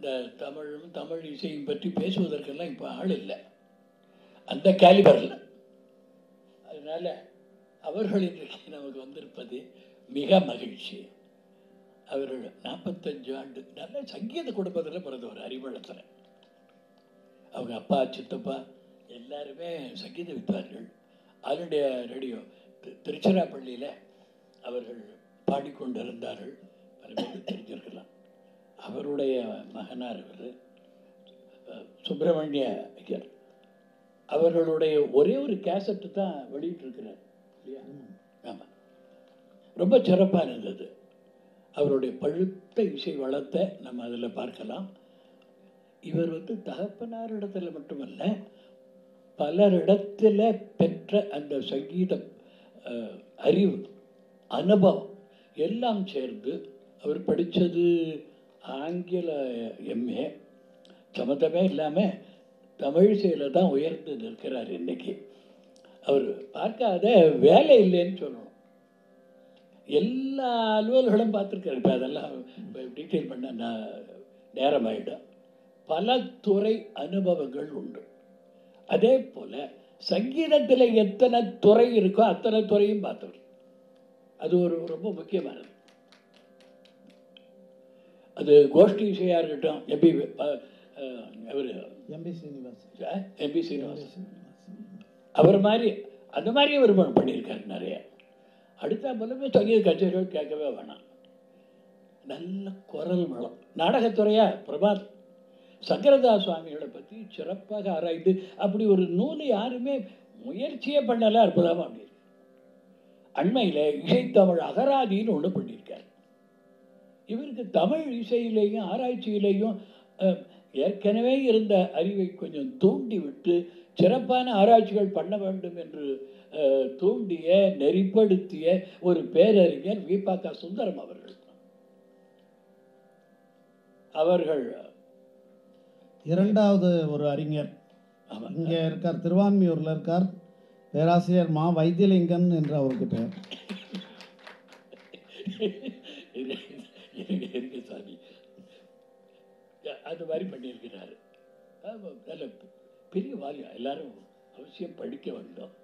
இந்த தமிழும் தமிழ் இசையும் பற்றி பேசுவதற்கெல்லாம் இப்போ ஆள் இல்லை அந்த கேலிபரில் அதனால் அவர்கள் இன்றைக்கு நமக்கு வந்திருப்பது மிக மகிழ்ச்சி அவர்கள் நாற்பத்தஞ்சு ஆண்டு நல்ல சங்கீத குடும்பத்தில் பிறந்தவர் அறிவளத்தில் அவங்க அப்பா சித்தப்பா எல்லாருமே சங்கீத வித்வான்கள் அதனுடைய ரேடியோ தி- திருச்சிராப்பள்ளியில் அவர்கள் பாடிக்கொண்டிருந்தார்கள் பல பேருக்கு தெரிஞ்சிருக்கலாம் அவருடைய மகனார் அவர் அஹ், சுப்பிரமணிய ஐயர் அவர்களுடைய ஒரே ஒரு கேசட்டு தான் வெளியிட்டிருக்கிறார் இல்லையா ஆமாம் ரொம்ப சிறப்பாக இருந்தது அவருடைய பழுத்த இசை வளத்தை நம்ம அதில் பார்க்கலாம் இவர் வந்து தகப்பனாரிடத்துல மட்டுமல்ல பலரிடத்துல பெற்ற அந்த சங்கீத அஹ், அறிவு அனுபவம் எல்லாம் சேர்ந்து அவர் படித்தது ஆங்கில எம்ஏ சம்மந்தமே இல்லாமல் தமிழிசையில் தான் உயர்ந்து நிற்கிறார் இன்னைக்கு அவர் பார்க்காத வேலை இல்லைன்னு சொல்லணும் எல்லா அலுவல்களும் பார்த்துருக்காரு இப்போ அதெல்லாம் டீட்டெயில் பண்ண நான் நேரம் ஆயிடும் பல துறை அனுபவங்கள் உண்டு அதே போல சங்கீதத்தில் எத்தனை துறை இருக்கோ அத்தனை துறையும் பார்த்தவர் அது ஒரு ரொம்ப முக்கியமானது அது கோஷ்டி இசையாக இருக்கட்டும் எம்பி அவர் எம்பி சீனிவாஸ் எம்பி சீனிவாசன் அவர் மாதிரி அந்த மாதிரி அவர் பண்- பண்ணியிருக்காரு நிறைய அடுத்த போலவே சங்கீத கச்சேரிகள் கேட்கவே வேணாம் நல்ல குரல் வளம் நாடகத்துறையா பிரபாத் சங்கரதாஸ் சுவாமிகளை பற்றி சிறப்பாக ஆராய்ந்து அப்படி ஒரு நூலை யாருமே முயற்சியே பண்ணல அற்புதமாக பண்ணியிருக்கு அண்மையில் இசைத்தமிழ் அகராதின்னு ஒன்று பண்ணியிருக்கார் இவருக்கு தமிழ் இசையிலேயும் ஆராய்ச்சியிலேயும் அஹ், ஏற்கனவே இருந்த அறிவை கொஞ்சம் தூண்டி விட்டு சிறப்பான ஆராய்ச்சிகள் பண்ண வேண்டும் என்று அஹ், தூண்டிய நெறிப்படுத்திய ஒரு பேரறிஞர் விபாக சுந்தரம் அவர்கள் அவர்கள் இரண்டாவது ஒரு அறிஞர் ஆமா, இங்கே இருக்கார் திருவான்மியூர்ல இருக்கார் பேராசிரியர் மா வைத்தியலிங்கன் என்று அவருக்கு பெயர் இருக்கு இருக்கு சாமி அது மாதிரி பண்ணியிருக்கிறாரு ஆமா, நல்ல பெரிய வால்யம் எல்லாரும் அவசியம் படிக்க வேண்டும்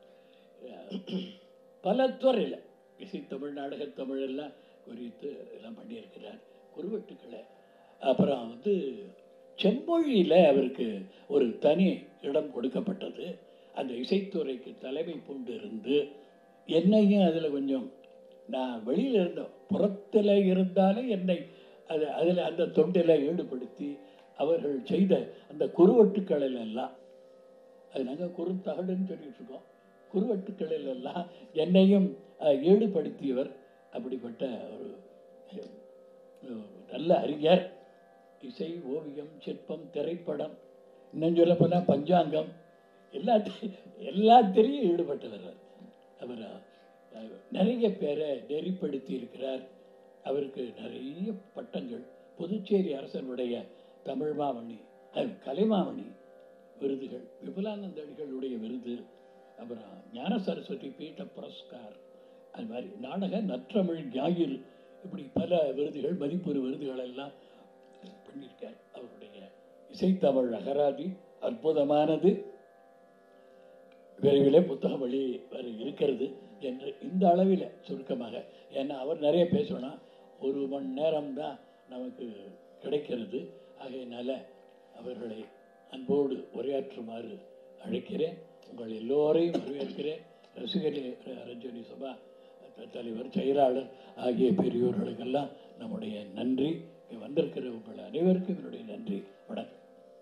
பல துறையில் இசை தமிழ் நாடக தமிழ் எல்லாம் குறித்து எல்லாம் பண்ணியிருக்கிறார் குருவட்டுக்களை அப்புறம் வந்து செம்மொழியில் அவருக்கு ஒரு தனி இடம் கொடுக்கப்பட்டது அந்த இசைத்துறைக்கு தலைமை பூண்டு இருந்து என்னையும் அதில் கொஞ்சம் நான் வெளியில் இருந்தோம் புறத்தில் இருந்தாலே என்னை அது அதில் அந்த தொண்டில் ஈடுபடுத்தி அவர்கள் செய்த அந்த குறுவட்டுக்களில் எல்லாம் அது நாங்கள் குறுந்தகடுன்னு சொல்லிட்டு இருக்கோம் குறுவட்டுக்களில் எல்லாம் என்னையும் அஹ், ஈடுபடுத்தியவர் அப்படிப்பட்ட ஒரு அஹ், நல்ல அறிஞர் இசை ஓவியம் சிற்பம் திரைப்படம் இன்னும் சொல்ல போனால் பஞ்சாங்கம் எல்லாத்தையும் எல்லாத்திலையும் ஈடுபட்டவர் அவர் அஹ், நிறைய பேரை நெறிப்படுத்தி இருக்கிறார் அவருக்கு நிறைய பட்டங்கள் புதுச்சேரி அரசனுடைய தமிழ் மாமணி அஹ், கலைமாமணி விருதுகள் விபுலானந்த அடிகளுடைய விருது அப்புறம் ஞான சரஸ்வதி பீட்ட புரஸ்கார் அது மாதிரி நாடக நற்றமிழ் ஞாயிறு இப்படி பல விருதுகள் மதிப்புறு விருதுகள் எல்லாம் பண்ணியிருக்கார் அவருடைய இசைத்தமிழ் அகராதி அற்புதமானது விரைவிலே புத்தகம் வழி வர இருக்கிறது என்று இந்த அளவில் சுருக்கமாக ஏன்னா அவர் நிறைய பேசணும் ஒரு மணி நேரம் தான் நமக்கு கிடைக்கிறது ஆகையினால அவர்களை அன்போடு உரையாற்றுமாறு அழைக்கிறேன் உங்கள் எல்லோரையும் வரவேற்கிறேன் ரசிகர் ரஞ்சனி சபா த- தலைவர் செயலாளர் ஆகிய பெரியோர்களுக்கெல்லாம் நம்முடைய நன்றி இங்க வந்திருக்கிற உங்கள் அனைவருக்கும் என்னுடைய நன்றி வணக்கம்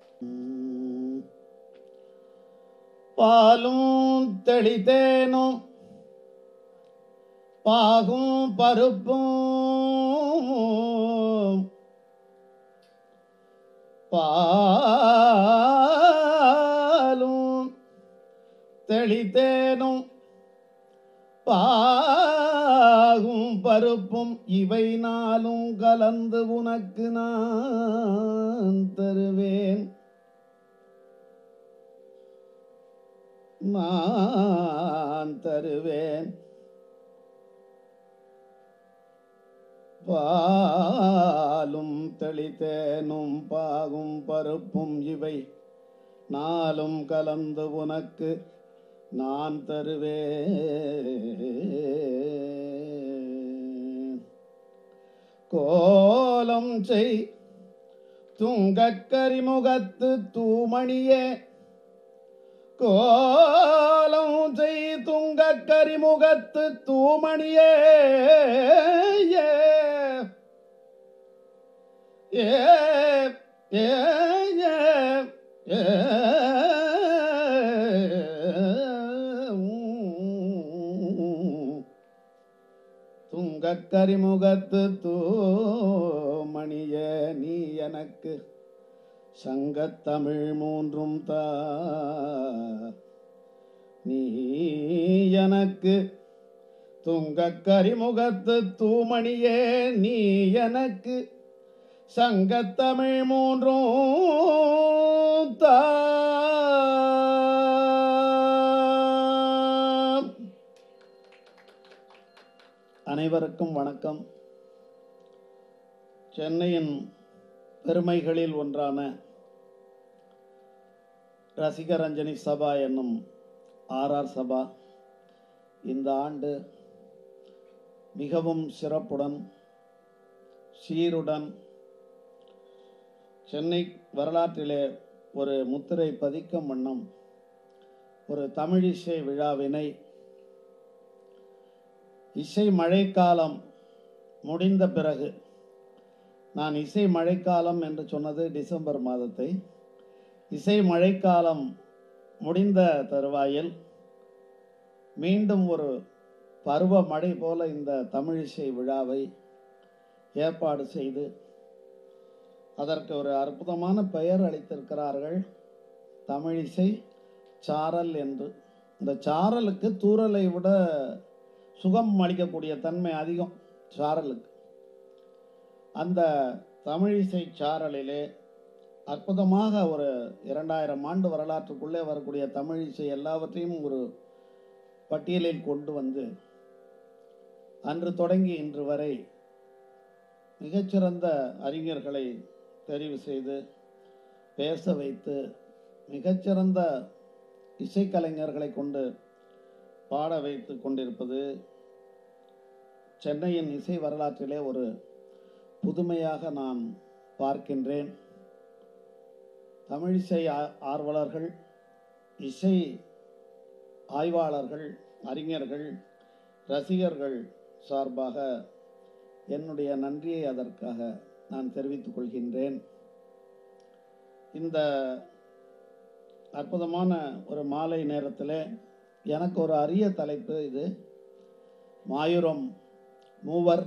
பாலும் தெளித்தேனும் பாகும் பருப்பும் பாலும் தெளித்தேனும் பாகும் பருப்பும் இவை நாளும் கலந்து உனக்கு நான் தருவேன் நான் தருவேன் பாலும் தெ தெளித்தேனும் பாகும் பருப்பும் இவை நாளும் கலந்து உனக்கு நான் தருவேன் கோலம் செய் துங்கக் கரிமுகத்து தூமணியே கோலம் செய் துங்கக் கரிமுகத்து தூமணியே ஏ ஏ ஏ ஏ துங்கக் கரிமுகத்து தூமணிய நீ எனக்கு சங்கத்தமிழ் மூன்றும் தா நீ எனக்கு துங்கக் கரிமுகத்து தூமணியே நீ எனக்கு சங்கத்தமிழ் மூன்றும் தா அனைவருக்கும் வணக்கம் சென்னையின் பெருமைகளில் ஒன்றான ரசிகரஞ்சனி சபா என்னும் ஆர்ஆர் சபா இந்த ஆண்டு மிகவும் சிறப்புடன் சீருடன் சென்னை வரலாற்றிலே ஒரு முத்திரை பதிக்கும் வண்ணம் ஒரு தமிழிசை விழாவினை இசை மழைக்காலம் முடிந்த பிறகு நான் இசை மழைக்காலம் என்று சொன்னது டிசம்பர் மாதத்தை இசை மழைக்காலம் முடிந்த தருவாயில் மீண்டும் ஒரு பருவ மழை போல இந்த தமிழிசை விழாவை ஏற்பாடு செய்து அதற்கு ஒரு அற்புதமான பெயர் அளித்திருக்கிறார்கள் தமிழிசை சாரல் என்று இந்த சாரலுக்கு தூறலை விட சுகம் அளிக்கக்கூடிய தன்மை அதிகம் சாரலுக்கு அந்த தமிழிசை சாரலிலே அற்புதமாக ஒரு இரண்டாயிரம் ஆண்டு வரலாற்றுக்குள்ளே வரக்கூடிய தமிழிசை எல்லாவற்றையும் ஒரு பட்டியலில் கொண்டு வந்து அன்று தொடங்கி இன்று வரை மிகச்சிறந்த அறிஞர்களை தெரிவு செய்து பேச வைத்து மிகச்சிறந்த இசைக்கலைஞர்களை கொண்டு பாட வைத்து கொண்டிருப்பது சென்னையின் இசை வரலாற்றிலே ஒரு புதுமையாக நான் பார்க்கின்றேன் தமிழிசை ஆ- ஆர்வலர்கள் இசை ஆய்வாளர்கள் அறிஞர்கள் ரசிகர்கள் சார்பாக என்னுடைய நன்றியை அதற்காக நான் தெரிவித்துக் கொள்கின்றேன் இந்த அற்புதமான ஒரு மாலை நேரத்தில் எனக்கு ஒரு அரிய தலைப்பு இது மாயூரம் மூவர்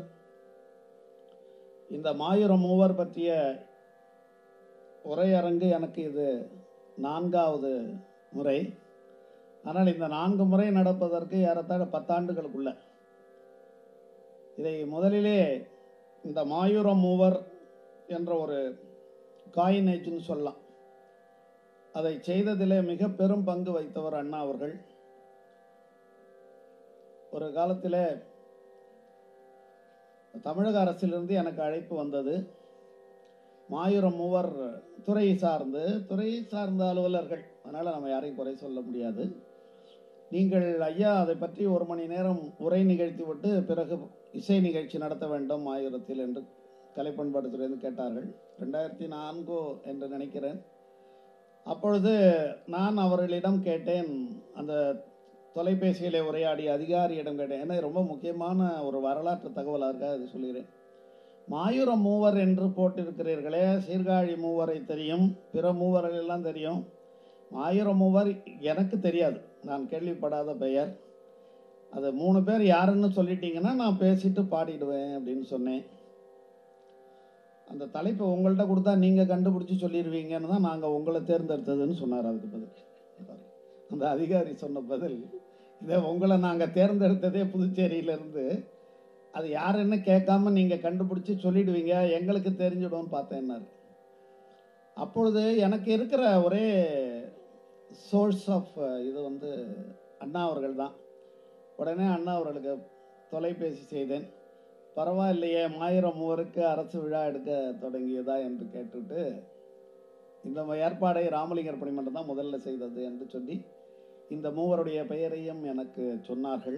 இந்த மாயூரம் மூவர் பற்றிய உரையரங்கு எனக்கு இது நான்காவது முறை ஆனால் இந்த நான்கு முறை நடப்பதற்கு ஏறத்தாழ பத்தாண்டுகளுக்குள்ள இதை முதலிலே இந்த மாயூரம் மூவர் என்ற ஒரு காயினேஜ்னு சொல்லலாம் அதை செய்ததிலே மிக பெரும் பங்கு வைத்தவர் அண்ணா அவர்கள் ஒரு காலத்தில் தமிழக அரசிலிருந்து எனக்கு அழைப்பு வந்தது மாயூரம் மூவர் துறை சார்ந்து துறை சார்ந்த அலுவலர்கள் அதனால் நம்ம யாரையும் குறை சொல்ல முடியாது நீங்கள் ஐயா அதை பற்றி ஒரு மணி நேரம் உரை நிகழ்த்தி விட்டு பிறகு இசை நிகழ்ச்சி நடத்த வேண்டும் மாயூரத்தில் என்று கலைப்பண்பாட்டுத்துறையிலிருந்து கேட்டார்கள் ரெண்டாயிரத்தி நான்கோ என்று நினைக்கிறேன் அப்பொழுது நான் அவர்களிடம் கேட்டேன் அந்த தொலைபேசியிலே உரையாடிய அதிகாரியிடம் கேட்டேன் ஏன்னா இது ரொம்ப முக்கியமான ஒரு வரலாற்று தகவலாக இருக்கா அது சொல்கிறேன் மாயூரம் மூவர் என்று போட்டிருக்கிறீர்களே சீர்காழி மூவரை தெரியும் பிற மூவர்கள் எல்லாம் தெரியும் மாயூரம் மூவர் எனக்கு தெரியாது நான் கேள்விப்படாத பெயர் அது மூணு பேர் யாருன்னு சொல்லிட்டீங்கன்னா நான் பேசிட்டு பாடிடுவேன் அப்படின்னு சொன்னேன் அந்த தலைப்பை உங்கள்கிட்ட கொடுத்தா நீங்கள் கண்டுபிடிச்சி சொல்லிடுவீங்கன்னு தான் நாங்கள் உங்களை தேர்ந்தெடுத்ததுன்னு சொன்னார் அதுக்கு பதில் அந்த அதிகாரி சொன்ன பதில் இதை உங்களை நாங்கள் தேர்ந்தெடுத்ததே புதுச்சேரியிலேருந்து அது யாருன்னு கேட்காம நீங்கள் கண்டுபிடிச்சி சொல்லிடுவீங்க எங்களுக்கு தெரிஞ்சிடும்னு பார்த்தேன்னாரு அப்பொழுது எனக்கு இருக்கிற ஒரே சோர்ஸ் ஆஃப் இது வந்து அண்ணா அவர்கள் தான் உடனே அண்ணா அவர்களுக்கு தொலைபேசி செய்தேன் பரவாயில்லையே மாயிரம் மூவருக்கு அரசு விழா எடுக்க தொடங்கியதா என்று கேட்டுட்டு இந்த ஏற்பாடை ராமலிங்கர் பணிமன்றம் தான் முதல்ல செய்தது என்று சொல்லி இந்த மூவருடைய பெயரையும் எனக்கு சொன்னார்கள்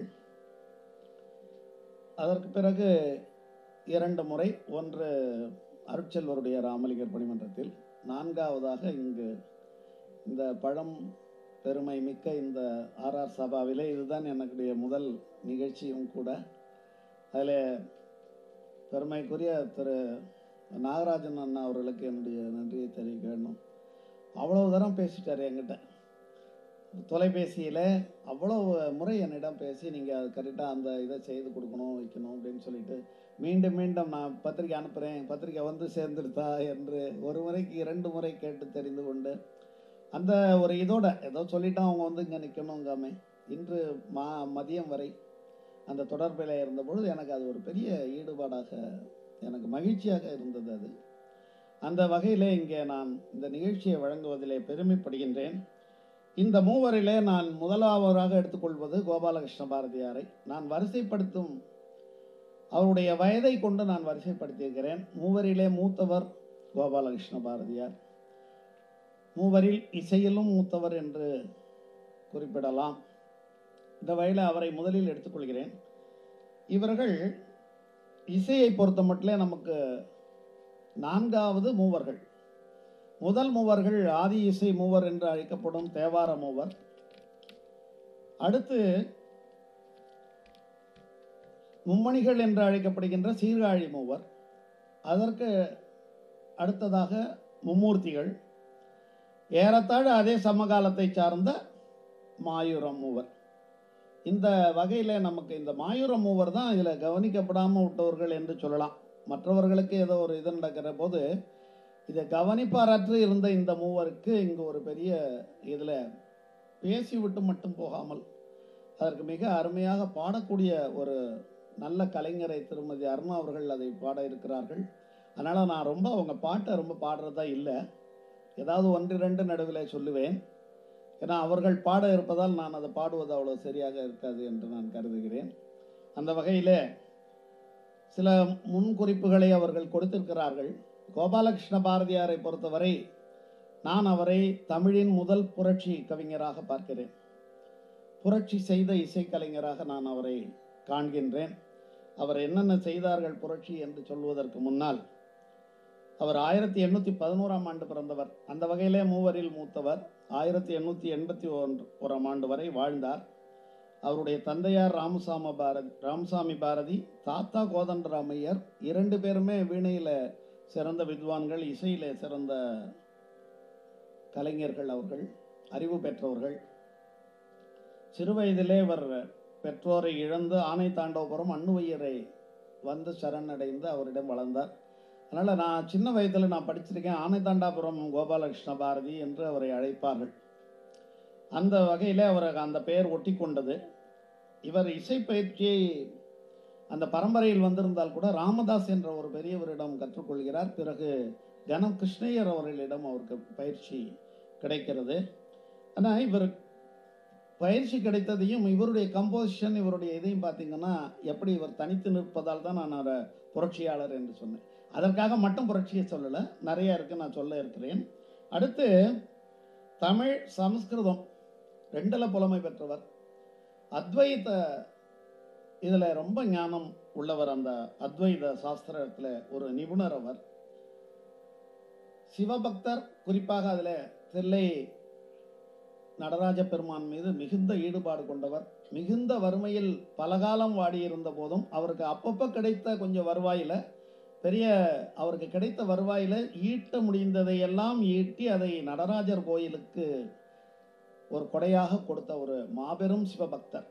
அதற்கு பிறகு இரண்டு முறை ஒன்று அருட்செல்வருடைய ராமலிங்கர் பணிமன்றத்தில் நான்காவதாக இங்கு இந்த பழம் பெருமை மிக்க இந்த ஆர்ஆர் சபாவிலே இதுதான் எனக்குடைய முதல் நிகழ்ச்சியும் கூட அதில் பெருமைக்குரிய திரு நாகராஜன் அண்ணா அவர்களுக்கு என்னுடைய நன்றியை தெரிவிக்க வேண்டும் அவ்வளவு தரம் பேசிட்டார் என்கிட்ட தொலைபேசியில் அவ்வளோ முறை என்னிடம் பேசி நீங்கள் அது கரெக்டாக அந்த இதை செய்து கொடுக்கணும் வைக்கணும் அப்படின்னு சொல்லிட்டு மீண்டும் மீண்டும் நான் பத்திரிக்கை அனுப்புகிறேன் பத்திரிக்கை வந்து சேர்ந்துருத்தா என்று ஒரு முறைக்கு இரண்டு முறை கேட்டு தெரிந்து கொண்டு அந்த ஒரு இதோட ஏதோ சொல்லிட்டா அவங்க வந்து இங்கே நிற்கணுங்காமே இன்று மா மதியம் வரை அந்த தொடர்பில் இருந்தபொழுது எனக்கு அது ஒரு பெரிய ஈடுபாடாக எனக்கு மகிழ்ச்சியாக இருந்தது அது அந்த வகையிலே இங்கே நான் இந்த நிகழ்ச்சியை வழங்குவதிலே பெருமைப்படுகின்றேன் இந்த மூவரிலே நான் முதலாவதாக எடுத்துக்கொள்வது கோபாலகிருஷ்ண பாரதியாரை நான் வரிசைப்படுத்தும் அவருடைய வயதை கொண்டு நான் வரிசைப்படுத்தியிருக்கிறேன் மூவரிலே மூத்தவர் கோபாலகிருஷ்ண பாரதியார் மூவரில் இசையிலும் மூத்தவர் என்று குறிப்பிடலாம் இந்த வகையில் அவரை முதலில் எடுத்துக்கொள்கிறேன் இவர்கள் இசையை பொறுத்த மட்டிலே நமக்கு நான்காவது மூவர்கள் முதல் மூவர்கள் ஆதி இசை மூவர் என்று அழைக்கப்படும் தேவார மூவர் அடுத்து மும்மணிகள் என்று அழைக்கப்படுகின்ற சீர்காழி மூவர் அதற்கு அடுத்ததாக மும்மூர்த்திகள் ஏறத்தாழ அதே சமகாலத்தை சார்ந்த மாயூரம் மூவர் இந்த வகையில் நமக்கு இந்த மாயூரம் மூவர் தான் இதில் கவனிக்கப்படாமல் விட்டவர்கள் என்று சொல்லலாம் மற்றவர்களுக்கு ஏதோ ஒரு இது நடக்கிற போது இதை கவனிப்பாரற்று இருந்த இந்த மூவருக்கு இங்கு ஒரு பெரிய இதில் பேசிவிட்டு மட்டும் போகாமல் அதற்கு மிக அருமையாக பாடக்கூடிய ஒரு நல்ல கலைஞரை திருமதி அருணா அவர்கள் அதை பாட இருக்கிறார்கள் அதனால் நான் ரொம்ப அவங்க பாட்டை ரொம்ப பாடுறதா இல்லை ஏதாவது ஒன்று ரெண்டு நடுவில் சொல்லுவேன் ஏன்னா அவர்கள் பாட இருப்பதால் நான் அதை பாடுவது அவ்வளோ சரியாக இருக்காது என்று நான் கருதுகிறேன் அந்த வகையில் சில முன்குறிப்புகளை அவர்கள் கொடுத்திருக்கிறார்கள் கோபாலகிருஷ்ண பாரதியாரை பொறுத்தவரை நான் அவரை தமிழின் முதல் புரட்சி கவிஞராக பார்க்கிறேன் புரட்சி செய்த இசைக்கலைஞராக நான் அவரை காண்கின்றேன் அவர் என்னென்ன செய்தார்கள் புரட்சி என்று சொல்வதற்கு முன்னால் அவர் ஆயிரத்தி எண்ணூற்றி பதினோராம் ஆண்டு பிறந்தவர் அந்த வகையிலே மூவரில் மூத்தவர் ஆயிரத்தி எண்ணூற்றி எண்பத்தி ஒன்று ஓராம் ஆண்டு வரை வாழ்ந்தார் அவருடைய தந்தையார் ராமசாம பாரதி ராமசாமி பாரதி தாத்தா கோதண்டராமையர் இரண்டு பேருமே வீணையில் சிறந்த வித்வான்கள் இசையில் சிறந்த கலைஞர்கள் அவர்கள் அறிவு பெற்றவர்கள் சிறுவயதிலே இவர் பெற்றோரை இழந்து ஆனை தாண்டவபுரம் அண்ணுவையரை வந்து சரணடைந்து அவரிடம் வளர்ந்தார் அதனால் நான் சின்ன வயதில் நான் படிச்சிருக்கேன் ஆனை தாண்டாபுரம் கோபாலகிருஷ்ண பாரதி என்று அவரை அழைப்பார்கள் அந்த வகையில் அவருக்கு அந்த பெயர் ஒட்டி கொண்டது இவர் இசை பயிற்சியை அந்த பரம்பரையில் வந்திருந்தால் கூட ராமதாஸ் என்ற ஒரு பெரியவரிடம் கற்றுக்கொள்கிறார் பிறகு கனம் கிருஷ்ணய்யர் அவர்களிடம் அவருக்கு பயிற்சி கிடைக்கிறது ஆனால் இவர் பயிற்சி கிடைத்ததையும் இவருடைய கம்போசிஷன் இவருடைய இதையும் பார்த்தீங்கன்னா எப்படி இவர் தனித்து நிற்பதால் தான் நான் அவரை புரட்சியாளர் என்று சொன்னேன் அதற்காக மட்டும் புரட்சியை சொல்லலை நிறைய இருக்கு நான் சொல்ல இருக்கிறேன் அடுத்து தமிழ் சமஸ்கிருதம் ரெண்டில் புலமை பெற்றவர் அத்வைத இதில் ரொம்ப ஞானம் உள்ளவர் அந்த அத்வைத சாஸ்திரத்தில் ஒரு நிபுணர் அவர் சிவபக்தர் குறிப்பாக அதில் தில்லை நடராஜ பெருமான் மீது மிகுந்த ஈடுபாடு கொண்டவர் மிகுந்த வறுமையில் பலகாலம் வாடியிருந்த போதும் அவருக்கு அப்பப்போ கிடைத்த கொஞ்சம் வருவாயில் பெரிய அவருக்கு கிடைத்த வருவாயில் ஈட்ட முடிந்ததை எல்லாம் ஈட்டி அதை நடராஜர் கோயிலுக்கு ஒரு கொடையாக கொடுத்த ஒரு மாபெரும் சிவபக்தர்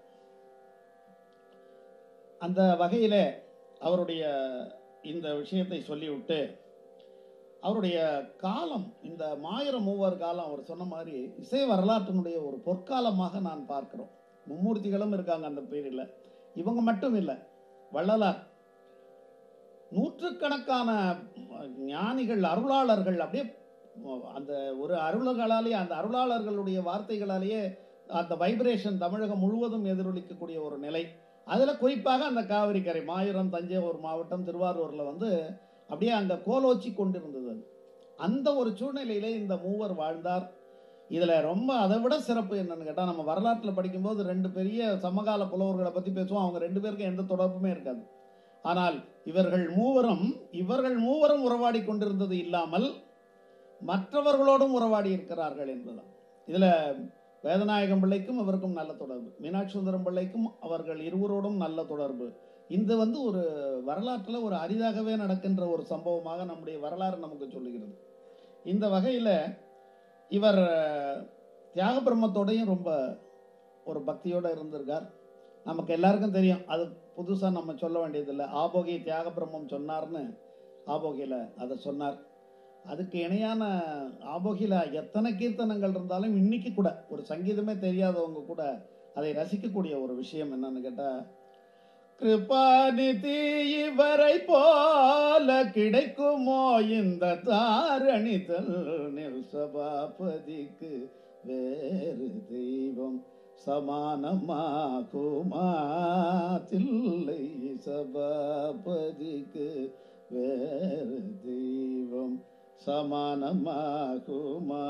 அந்த வகையில் அவருடைய இந்த விஷயத்தை சொல்லிவிட்டு அவருடைய காலம் இந்த மாயிர மூவர் காலம் அவர் சொன்ன மாதிரி இசை வரலாற்றினுடைய ஒரு பொற்காலமாக நான் பார்க்கிறோம் மும்மூர்த்திகளும் இருக்காங்க அந்த பேரில் இவங்க மட்டும் இல்லை வள்ளலார் நூற்றுக்கணக்கான ஞானிகள் அருளாளர்கள் அப்படியே அந்த ஒரு அருள்களாலேயே அந்த அருளாளர்களுடைய வார்த்தைகளாலேயே அந்த வைப்ரேஷன் தமிழகம் முழுவதும் எதிரொலிக்கக்கூடிய ஒரு நிலை அதில் குறிப்பாக அந்த காவிரி கரை மாயூரம் தஞ்சாவூர் மாவட்டம் திருவாரூரில் வந்து அப்படியே அங்கே கோலோச்சி கொண்டிருந்தது அது அந்த ஒரு சூழ்நிலையிலே இந்த மூவர் வாழ்ந்தார் இதில் ரொம்ப அதை விட சிறப்பு என்னன்னு கேட்டால் நம்ம வரலாற்றில் படிக்கும்போது ரெண்டு பெரிய சமகால புலவர்களை பற்றி பேசுவோம் அவங்க ரெண்டு பேருக்கும் எந்த தொடர்புமே இருக்காது ஆனால் இவர்கள் மூவரும் இவர்கள் மூவரும் உறவாடி கொண்டிருந்தது இல்லாமல் மற்றவர்களோடும் உறவாடி இருக்கிறார்கள் என்பதுதான் இதில் வேதநாயகம் பிள்ளைக்கும் அவருக்கும் நல்ல தொடர்பு மீனாட்சி சுந்தரம் பிள்ளைக்கும் அவர்கள் இருவரோடும் நல்ல தொடர்பு இது வந்து ஒரு வரலாற்றில் ஒரு அரிதாகவே நடக்கின்ற ஒரு சம்பவமாக நம்முடைய வரலாறு நமக்கு சொல்லுகிறது இந்த வகையில் இவர் தியாக பிரம்மத்தோடையும் ரொம்ப ஒரு பக்தியோடு இருந்திருக்கார் நமக்கு எல்லாருக்கும் தெரியும் அது புதுசாக நம்ம சொல்ல வேண்டியதில்லை ஆபோகி தியாக பிரம்மம் சொன்னார்னு ஆபோகியில் அதை சொன்னார் அதுக்கு இணையான ஆபோகியில் எத்தனை கீர்த்தனங்கள் இருந்தாலும் இன்னைக்கு கூட ஒரு சங்கீதமே தெரியாதவங்க கூட அதை ரசிக்கக்கூடிய ஒரு விஷயம் என்னன்னு கேட்டால் கிருபாநிதி இவரை போல கிடைக்குமோ இந்த தாரணிதல் நில் சபாபதிக்கு வேறு தெய்வம் சமானமாகுமா தில்லை சபாபதிக்கு வேறு தெய்வம் சமானமாகுமா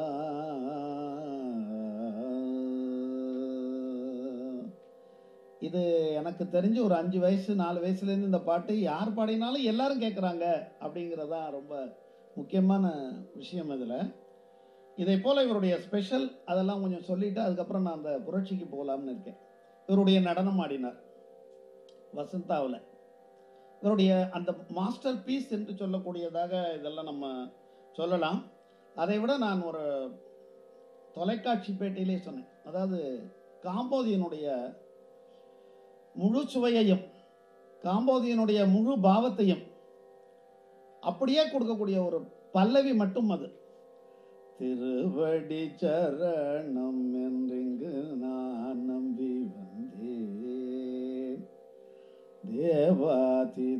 இது எனக்கு தெரிஞ்சு ஒரு அஞ்சு வயசு நாலு வயசுலேருந்து இந்த பாட்டு யார் பாடினாலும் எல்லாரும் கேட்குறாங்க அப்படிங்கிறதான் ரொம்ப முக்கியமான விஷயம் இதில் இதை போல் இவருடைய ஸ்பெஷல் அதெல்லாம் கொஞ்சம் சொல்லிவிட்டு அதுக்கப்புறம் நான் அந்த புரட்சிக்கு போகலாம்னு இருக்கேன் இவருடைய நடனம் ஆடினார் வசந்தாவில் இவருடைய அந்த மாஸ்டர் பீஸ் என்று சொல்லக்கூடியதாக இதெல்லாம் நம்ம சொல்லலாம் அதை விட நான் ஒரு தொலைக்காட்சி பேட்டியிலே சொன்னேன் அதாவது காம்போதியனுடைய முழு சுவையையும் காம்போதியனுடைய முழு பாவத்தையும் அப்படியே கொடுக்கக்கூடிய ஒரு பல்லவி மட்டும் அது திருவடி சரணம் என்றிங்கு நான் நம்பி வந்தேன் தேவாதி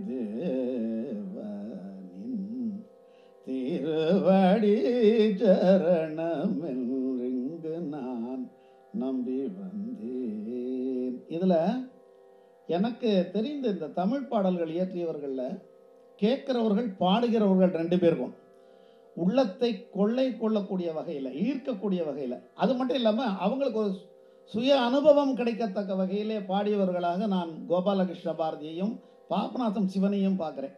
தேவனின் திருவடி சரணம் என்றிங்கு நான் நம்பி வந்தேன் இதில் எனக்கு தெரிந்த இந்த தமிழ் பாடல்கள் இயற்றியவர்களில் கேட்கிறவர்கள் பாடுகிறவர்கள் ரெண்டு பேருக்கும் உள்ளத்தை கொள்ளை கொள்ளக்கூடிய வகையில் ஈர்க்கக்கூடிய வகையில் அது மட்டும் இல்லாமல் அவங்களுக்கு ஒரு சுய அனுபவம் கிடைக்கத்தக்க வகையிலே பாடியவர்களாக நான் கோபாலகிருஷ்ண பாரதியையும் பாபநாசம் சிவனையும் பார்க்குறேன்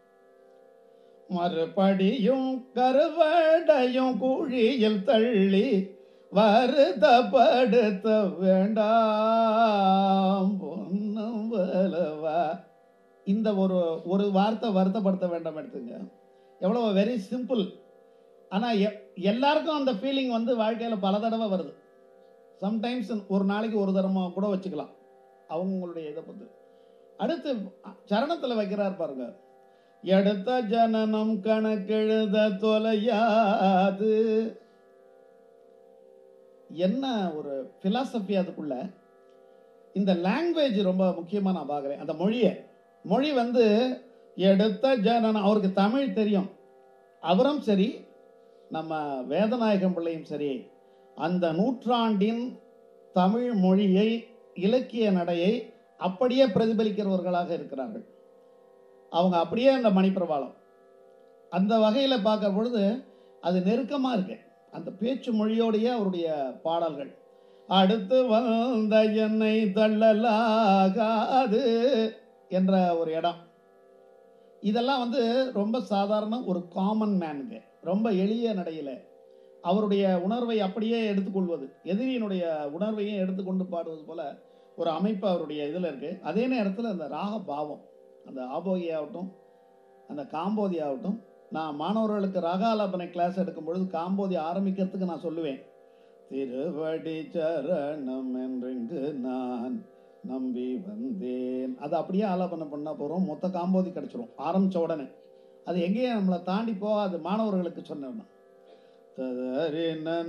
மறுபடியும் கருவடையும் குழியில் தள்ளி வருத்தப்படுத்த வேண்டாம் பொன்னும் வலவா இந்த ஒரு ஒரு வார்த்தை வருத்தப்படுத்த வேண்டாம் எடுத்துங்க எவ்வளோ வெரி சிம்பிள் ஆனால் எல்லாருக்கும் அந்த ஃபீலிங் வந்து வாழ்க்கையில் பல தடவை வருது சம்டைம்ஸ் ஒரு நாளைக்கு ஒரு தரமாக கூட வச்சுக்கலாம் அவங்களுடைய இதை பொறுத்து அடுத்து சரணத்தில் வைக்கிறார் பாருங்க எடுத்த ஜனனம் கணக்கெழுத தொலையாது என்ன ஒரு ஃபிலாசபி அதுக்குள்ள இந்த லாங்குவேஜ் ரொம்ப முக்கியமாக நான் பார்க்குறேன் அந்த மொழியை மொழி வந்து எடுத்த ஜனனம் அவருக்கு தமிழ் தெரியும் அவரும் சரி நம்ம வேதநாயகம் பிள்ளையும் சரி அந்த நூற்றாண்டின் தமிழ் மொழியை இலக்கிய நடையை அப்படியே பிரதிபலிக்கிறவர்களாக இருக்கிறார்கள் அவங்க அப்படியே அந்த மணிப்பிரபாலம் அந்த வகையில் பார்க்குற பொழுது அது நெருக்கமாக இருக்கு அந்த பேச்சு மொழியோடைய அவருடைய பாடல்கள் அடுத்து வந்த என்னை தள்ளலாகாது என்ற ஒரு இடம் இதெல்லாம் வந்து ரொம்ப சாதாரண ஒரு காமன் மேனுங்க ரொம்ப எளிய நடையில் அவருடைய உணர்வை அப்படியே எடுத்துக்கொள்வது எதிரியினுடைய உணர்வையும் எடுத்துக்கொண்டு பாடுவது போல ஒரு அமைப்பு அவருடைய இதில் இருக்குது அதே நேரத்தில் அந்த ராக பாவம் அந்த ஆபோகி ஆகட்டும் அந்த காம்போதி ஆகட்டும் நான் மாணவர்களுக்கு ராகாலாபனை கிளாஸ் எடுக்கும் பொழுது காம்போதி ஆரம்பிக்கிறதுக்கு நான் சொல்லுவேன் திருவடி சரணம் என்றெங்கு நான் நம்பி வந்தேன் அதை அப்படியே ஆலாபனை பண்ணால் போகிறோம் மொத்த காம்போதி கிடச்சிரும் ஆரம்பித்த உடனே அது எங்கேயும் நம்மளை தாண்டி போகாது மாணவர்களுக்கு சொன்னேன் ததரி நன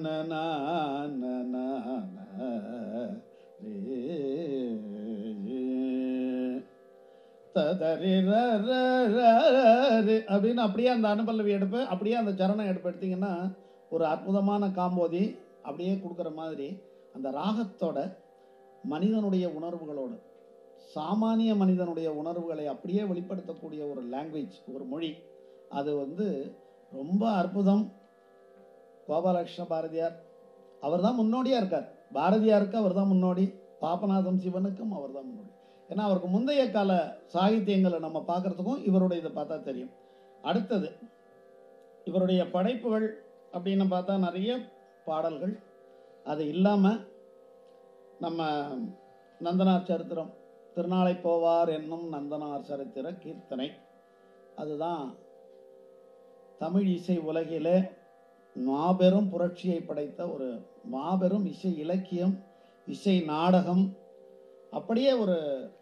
ததரி அப்படின்னு அப்படியே அந்த அனுபல்லவி எடுப்பேன் அப்படியே அந்த சரணம் எடுப்பு எடுத்தீங்கன்னா ஒரு அற்புதமான காம்போதி அப்படியே கொடுக்குற மாதிரி அந்த ராகத்தோட மனிதனுடைய உணர்வுகளோடு சாமானிய மனிதனுடைய உணர்வுகளை அப்படியே வெளிப்படுத்தக்கூடிய ஒரு லாங்குவேஜ் ஒரு மொழி அது வந்து ரொம்ப அற்புதம் கோபாலகிருஷ்ண பாரதியார் அவர் தான் முன்னோடியாக இருக்கார் பாரதியாருக்கு அவர் தான் முன்னோடி பாபநாதம் சிவனுக்கும் அவர் தான் முன்னோடி ஏன்னா அவருக்கு முந்தைய கால சாகித்யங்களை நம்ம பார்க்குறதுக்கும் இவருடைய இதை பார்த்தா தெரியும் அடுத்தது இவருடைய படைப்புகள் அப்படின்னு பார்த்தா நிறைய பாடல்கள் அது இல்லாமல் நம்ம நந்தனார் சரித்திரம் திருநாளை போவார் என்னும் நந்தனார் சரித்திர கீர்த்தனை அதுதான் தமிழ் இசை உலகிலே மாபெரும் புரட்சியை படைத்த ஒரு மாபெரும் இசை இலக்கியம் இசை நாடகம் அப்படியே ஒரு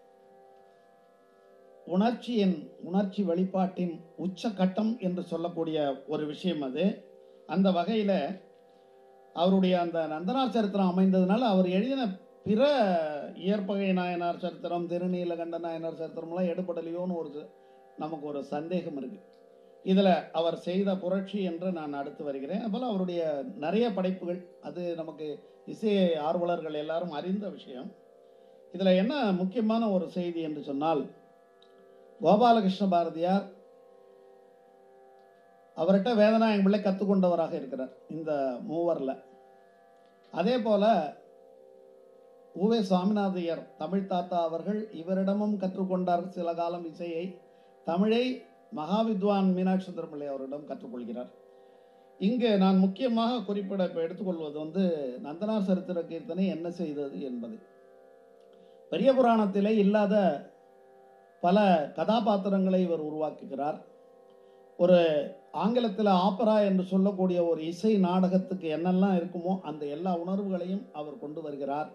உணர்ச்சியின் உணர்ச்சி வெளிப்பாட்டின் உச்சக்கட்டம் என்று சொல்லக்கூடிய ஒரு விஷயம் அது அந்த வகையில் அவருடைய அந்த நந்தனார் சரித்திரம் அமைந்ததுனால அவர் எழுதின பிற இயற்பகை நாயனார் சரித்திரம் திருநீலகண்ட நாயனார் சரித்திரம்லாம் எடுபடலையோன்னு ஒரு நமக்கு ஒரு சந்தேகம் இருக்கு இதில் அவர் செய்த புரட்சி என்று நான் அடுத்து வருகிறேன் அதுபோல் அவருடைய நிறைய படைப்புகள் அது நமக்கு இசை ஆர்வலர்கள் எல்லாரும் அறிந்த விஷயம் இதில் என்ன முக்கியமான ஒரு செய்தி என்று சொன்னால் கோபாலகிருஷ்ண பாரதியார் அவர்கிட்ட வேதநாயகம் பிள்ளை கற்றுக்கொண்டவராக இருக்கிறார் இந்த மூவரில் அதே போல் உவே சுவாமிநாதையர் தமிழ் தாத்தா அவர்கள் இவரிடமும் கற்றுக்கொண்டார் சில காலம் இசையை தமிழை மகாவித்வான் மீனாட்சி சுந்தரம் பிள்ளை அவரிடம் கற்றுக்கொள்கிறார் இங்கு நான் முக்கியமாக குறிப்பிட இப்போ எடுத்துக்கொள்வது வந்து நந்தனார் சரித்திர கீர்த்தனை என்ன செய்தது என்பது பெரிய புராணத்திலே இல்லாத பல கதாபாத்திரங்களை இவர் உருவாக்குகிறார் ஒரு ஆங்கிலத்தில் ஆப்பரா என்று சொல்லக்கூடிய ஒரு இசை நாடகத்துக்கு என்னெல்லாம் இருக்குமோ அந்த எல்லா உணர்வுகளையும் அவர் கொண்டு வருகிறார்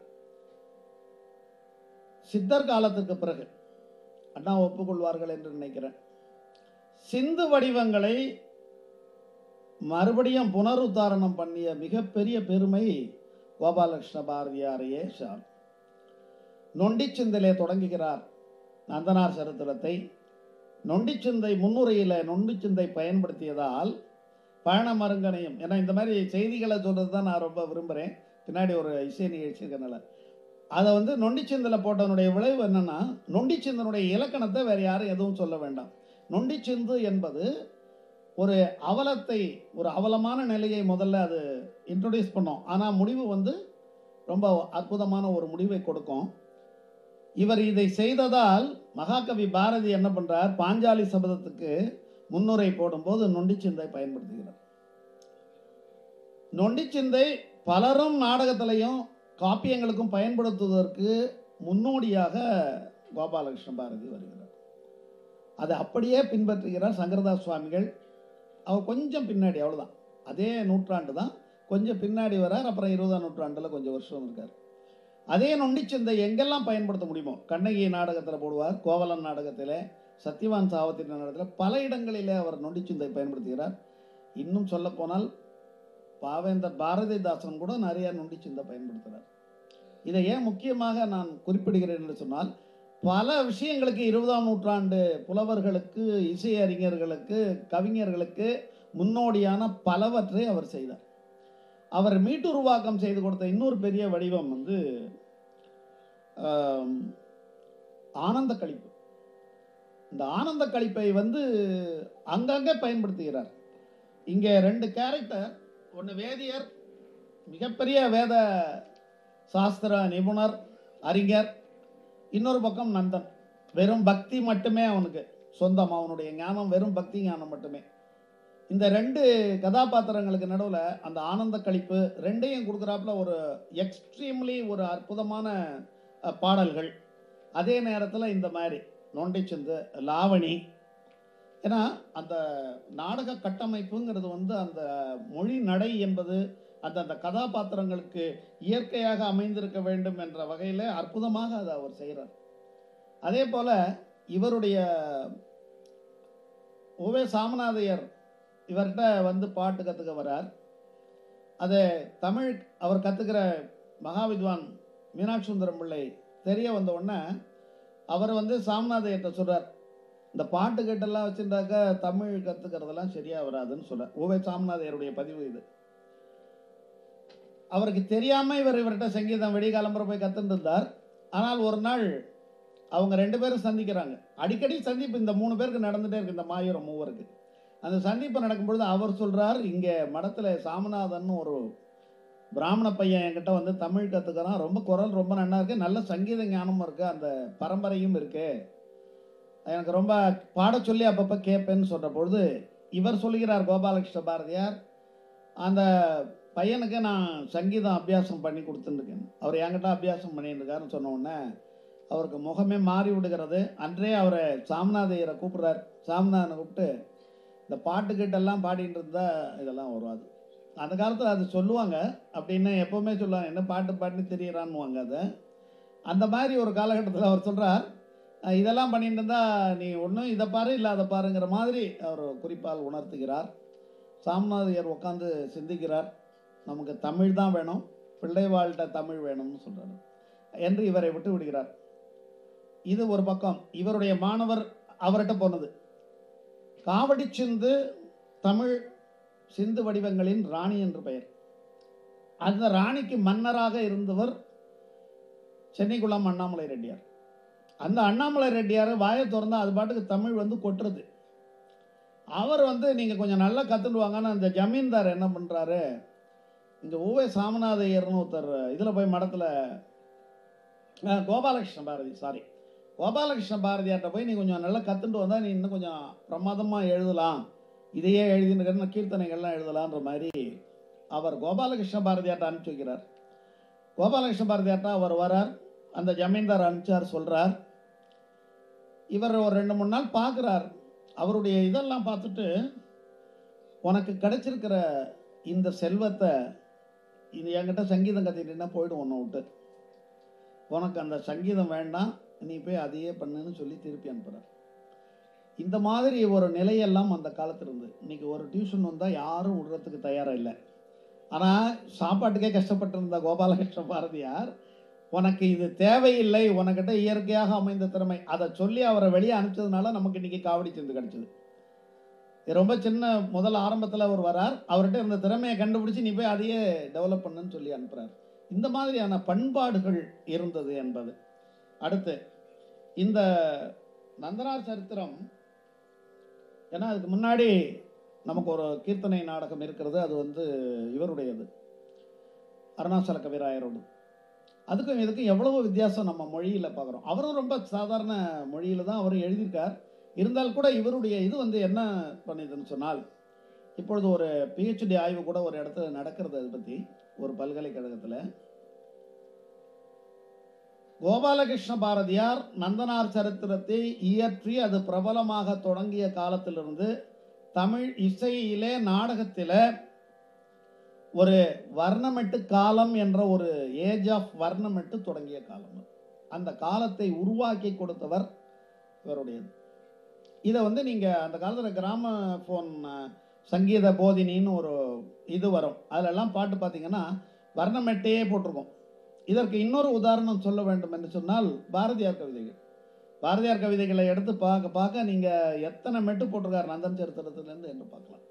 சித்தர் காலத்துக்கு பிறகு அண்ணா ஒப்புக்கொள்வார்கள் என்று நினைக்கிறேன் சிந்து வடிவங்களை மறுபடியும் புனருத்தாரணம் பண்ணிய மிகப்பெரிய பெருமை கோபாலகிருஷ்ண பாரதியாரையே சார் நொண்டிச்சிந்திலே தொடங்குகிறார் நந்தனார் சரித்திரத்தை நொண்டிச்சிந்தை முன்னுரையில் நொண்டிச்சிந்தை பயன்படுத்தியதால் பயண மருங்கனையும் ஏன்னா இந்த மாதிரி செய்திகளை சொல்கிறது தான் நான் ரொம்ப விரும்புகிறேன் பின்னாடி ஒரு இசை நிகழ்ச்சி இருக்கனால அதை வந்து நொண்டிச்சிந்தில் போட்டதனுடைய விளைவு என்னன்னா நொண்டிச்சிந்தனுடைய இலக்கணத்தை வேறு யாரும் எதுவும் சொல்ல வேண்டாம் நொண்டிச்சிந்து என்பது ஒரு அவலத்தை ஒரு அவலமான நிலையை முதல்ல அது இன்ட்ரடியூஸ் பண்ணோம் ஆனால் முடிவு வந்து ரொம்ப அற்புதமான ஒரு முடிவை கொடுக்கும் இவர் இதை செய்ததால் மகாகவி பாரதி என்ன பண்றார் பாஞ்சாலி சபதத்துக்கு முன்னுரை போடும்போது நொண்டிச்சிந்தை பயன்படுத்துகிறார் நொண்டிச்சிந்தை பலரும் நாடகத்திலையும் காப்பியங்களுக்கும் பயன்படுத்துவதற்கு முன்னோடியாக கோபாலகிருஷ்ண பாரதி வருகிறார் அதை அப்படியே பின்பற்றுகிறார் சங்கரதாஸ் சுவாமிகள் அவர் கொஞ்சம் பின்னாடி அவ்வளோதான் அதே நூற்றாண்டு தான் கொஞ்சம் பின்னாடி வரார் அப்புறம் இருபதாம் நூற்றாண்டில் கொஞ்சம் வருஷம் இருக்கார் அதே நொண்டிச்சந்தை எங்கெல்லாம் பயன்படுத்த முடியுமோ கண்ணகி நாடகத்தில் போடுவார் கோவலன் நாடகத்தில் சத்யவான் சாவத்திரி நாடகத்தில் பல இடங்களிலே அவர் நொண்டிச்சந்தை பயன்படுத்துகிறார் இன்னும் சொல்ல போனால் பாவேந்தர் பாரதிதாசன் கூட நிறைய நொண்டிச்சந்தை பயன்படுத்துகிறார் இதை ஏன் முக்கியமாக நான் குறிப்பிடுகிறேன் என்று சொன்னால் பல விஷயங்களுக்கு இருபதாம் நூற்றாண்டு புலவர்களுக்கு இசை அறிஞர்களுக்கு கவிஞர்களுக்கு முன்னோடியான பலவற்றை அவர் செய்தார் அவர் மீட்டுருவாக்கம் செய்து கொடுத்த இன்னொரு பெரிய வடிவம் வந்து ஆம், ஆனந்த கழிப்பு இந்த ஆனந்த கழிப்பை வந்து அங்கங்கே பயன்படுத்துகிறார் இங்கே ரெண்டு கேரக்டர் ஒன்று வேதியர் மிகப்பெரிய வேத சாஸ்திர நிபுணர் அறிஞர் இன்னொரு பக்கம் நந்தன் வெறும் பக்தி மட்டுமே அவனுக்கு சொந்தம் அவனுடைய ஞானம் வெறும் பக்தி ஞானம் மட்டுமே இந்த ரெண்டு கதாபாத்திரங்களுக்கு நடுவில் அந்த ஆனந்த கழிப்பு ரெண்டையும் கொடுக்குறாப்புல ஒரு எக்ஸ்ட்ரீம்லி ஒரு அற்புதமான அஹ், பாடல்கள் அதே நேரத்தில் இந்த மாதிரி நொண்டிச்சந்து லாவணி ஏன்னா அந்த நாடக கட்டமைப்புங்கிறது வந்து அந்த மொழி நடை என்பது அந்த அந்த கதாபாத்திரங்களுக்கு இயற்கையாக அமைந்திருக்க வேண்டும் என்ற வகையில் அற்புதமாக அதை அவர் செய்கிறார் அதே போல் இவருடைய ஓவே சாமநாதையர் இவர்கிட்ட வந்து பாட்டு கற்றுக்க வரார் அதை தமிழ் அவர் கற்றுக்கிற மகாவித்வான் மீனாட்சி சுந்தரம் பிள்ளை தெரிய வந்த உடனே அவர் வந்து சாமநாதையர்கிட்ட சொல்றார் இந்த பாட்டு கட்டெல்லாம் வச்சுருந்தாக்க தமிழ் கற்றுக்கிறதெல்லாம் சரியாக வராதுன்னு சொல்றார் ஓவே சாமநாதையருடைய பதிவு இது அவருக்கு தெரியாமல் இவர் இவர்கிட்ட சங்கீதம் வெடிகாலம்புற போய் கற்றுட்டு இருந்தார் ஆனால் ஒரு நாள் அவங்க ரெண்டு பேரும் சந்திக்கிறாங்க அடிக்கடி சந்திப்பு இந்த மூணு பேருக்கு நடந்துட்டே இருக்கு இந்த மாயூரம் மூவருக்கு அந்த சந்திப்பு நடக்கும்பொழுது அவர் சொல்றார் இங்கே மடத்தில் சாமிநாதன் ஒரு பிராமண பையன் என்கிட்ட வந்து தமிழ் கற்றுக்கிறான் ரொம்ப குரல் ரொம்ப நல்லா இருக்கு நல்ல சங்கீத ஞானமும் இருக்கு அந்த பரம்பரையும் இருக்கு எனக்கு ரொம்ப பாட சொல்லி அப்பப்போ கேட்பேன்னு சொல்ற பொழுது இவர் சொல்லுகிறார் கோபாலகிருஷ்ண பாரதியார் அந்த பையனுக்கு நான் சங்கீதம் அபியாசம் பண்ணி கொடுத்துருக்கேன் அவர் என்கிட்ட அபியாசம் பண்ணிட்டு இருக்காருன்னு சொன்ன உடனே அவருக்கு முகமே மாறி விடுகிறது அன்றே அவரை சாமிநாதையரை கூப்பிடுறார் சாமிநாதனை கூப்பிட்டு இந்த பாட்டுக்கிட்டெல்லாம் பாடிட்டு இருந்தா இதெல்லாம் வரும் அது அந்த காலத்தில் அது சொல்லுவாங்க அப்படின்னு எப்போவுமே சொல்லுவாங்க என்ன பாட்டு பாட்டுன்னு தெரியறான்னுவாங்க அதை அந்த மாதிரி ஒரு காலகட்டத்தில் அவர் சொல்கிறார் இதெல்லாம் பண்ணிட்டு இருந்தா நீ ஒன்றும் இதை பாரு இல்லை அதை பாருங்கிற மாதிரி அவர் குறிப்பால் உணர்த்துகிறார் சாமிநாதையர் உட்காந்து சிந்திக்கிறார் நமக்கு தமிழ் தான் வேணும் பிள்ளை வாழ்கிட்ட தமிழ் வேணும்னு சொல்கிறார் என்று இவரை விட்டு விடுகிறார் இது ஒரு பக்கம் இவருடைய மாணவர் அவர்கிட்ட போனது காவடி சிந்து தமிழ் சிந்து வடிவங்களின் ராணி என்று பெயர் அந்த ராணிக்கு மன்னராக இருந்தவர் சென்னைக்குளம் அண்ணாமலை ரெட்டியார் அந்த அண்ணாமலை ரெட்டியார் வாயை திறந்தா அது பாட்டுக்கு தமிழ் வந்து கொட்டுறது அவர் வந்து நீங்கள் கொஞ்சம் நல்லா கற்றுட்டு வாங்கன்னு அந்த ஜமீன்தார் என்ன பண்ணுறாரு இங்கே ஊவே சாமிநாதையர்னு ஒருத்தர் இதில் போய் மடத்தில் கோபாலகிருஷ்ண பாரதி சாரி கோபாலகிருஷ்ண பாரதியார்ட்ட போய் நீ கொஞ்சம் நல்லா கற்றுட்டு வந்தால் நீ இன்னும் கொஞ்சம் பிரமாதமாக எழுதலாம் இதையே எழுதின்னு கீர்த்தனைகள்லாம் எழுதலான்ற மாதிரி அவர் கோபாலகிருஷ்ண பாரதியார்ட்ட அனுப்பிச்சு வைக்கிறார் கோபாலகிருஷ்ண பாரதியார்ட்ட அவர் வரார் அந்த ஜமீன்தார் அனுப்பிச்சார் சொல்கிறார் இவர் ஒரு ரெண்டு மூணு நாள் பார்க்குறார் அவருடைய இதெல்லாம் பார்த்துட்டு உனக்கு கிடைச்சிருக்கிற இந்த செல்வத்தை இது என்கிட்ட சங்கீதம் கற்றுக்கிட்டீங்கன்னா போய்டும் உன்னை விட்டு உனக்கு அந்த சங்கீதம் வேண்டாம் நீ போய் அதையே பண்ணுன்னு சொல்லி திருப்பி அனுப்புகிறார் இந்த மாதிரி ஒரு நிலையெல்லாம் அந்த காலத்தில் இருந்து இன்னைக்கு ஒரு டியூஷன் வந்தால் யாரும் விடுறதுக்கு தயாராக இல்லை ஆனால் சாப்பாட்டுக்கே கஷ்டப்பட்டிருந்த கோபாலகிருஷ்ண பாரதியார் உனக்கு இது தேவையில்லை உனக்கிட்ட இயற்கையாக அமைந்த திறமை அதை சொல்லி அவரை வெளியே அனுப்பிச்சதுனால நமக்கு இன்னைக்கு காவடி செந்து கிடைச்சது இது ரொம்ப சின்ன முதல் ஆரம்பத்தில் அவர் வரார் அவர்கிட்ட இந்த திறமையை கண்டுபிடிச்சி நீ போய் அதையே டெவலப் பண்ணுன்னு சொல்லி அனுப்புகிறார் இந்த மாதிரியான பண்பாடுகள் இருந்தது என்பது அடுத்து இந்த நந்தனார் சரித்திரம் ஏன்னா அதுக்கு முன்னாடி நமக்கு ஒரு கீர்த்தனை நாடகம் இருக்கிறது அது வந்து இவருடையது அருணாச்சல கவிராயரோடு அதுக்கும் இதுக்கும் எவ்வளவு வித்தியாசம் நம்ம மொழியில் பார்க்குறோம் அவரும் ரொம்ப சாதாரண மொழியில் தான் அவர் எழுதியிருக்கார் இருந்தால் கூட இவருடைய இது வந்து என்ன பண்ணுதுன்னு சொன்னால் இப்பொழுது ஒரு பிஹெச்டி ஆய்வு கூட ஒரு இடத்துல நடக்கிறது அதை பற்றி ஒரு பல்கலைக்கழகத்தில் கோபாலகிருஷ்ண பாரதியார் நந்தனார் சரித்திரத்தை இயற்றி அது பிரபலமாக தொடங்கிய காலத்திலிருந்து தமிழ் இசையிலே நாடகத்தில் ஒரு வர்ணமெட்டு காலம் என்ற ஒரு ஏஜ் ஆஃப் வர்ணமெட்டு தொடங்கிய காலம் அது. அந்த காலத்தை உருவாக்கி கொடுத்தவர் இவருடையது இதை வந்து நீங்கள் அந்த காலத்தில் கிராம ஃபோன் சங்கீத போதினின்னு ஒரு இது வரும் அதிலெல்லாம் பாட்டு பார்த்தீங்கன்னா வர்ணமெட்டையே போட்டிருக்கோம் இதற்கு இன்னொரு உதாரணம் சொல்ல வேண்டும் என்று சொன்னால் பாரதியார் கவிதைகள் பாரதியார் கவிதைகளை எடுத்து பார்க்க பார்க்க நீங்கள் எத்தனை மெட்டு போட்டிருக்கார் நந்தன் சரித்திரத்திலிருந்து என்று பார்க்கலாம்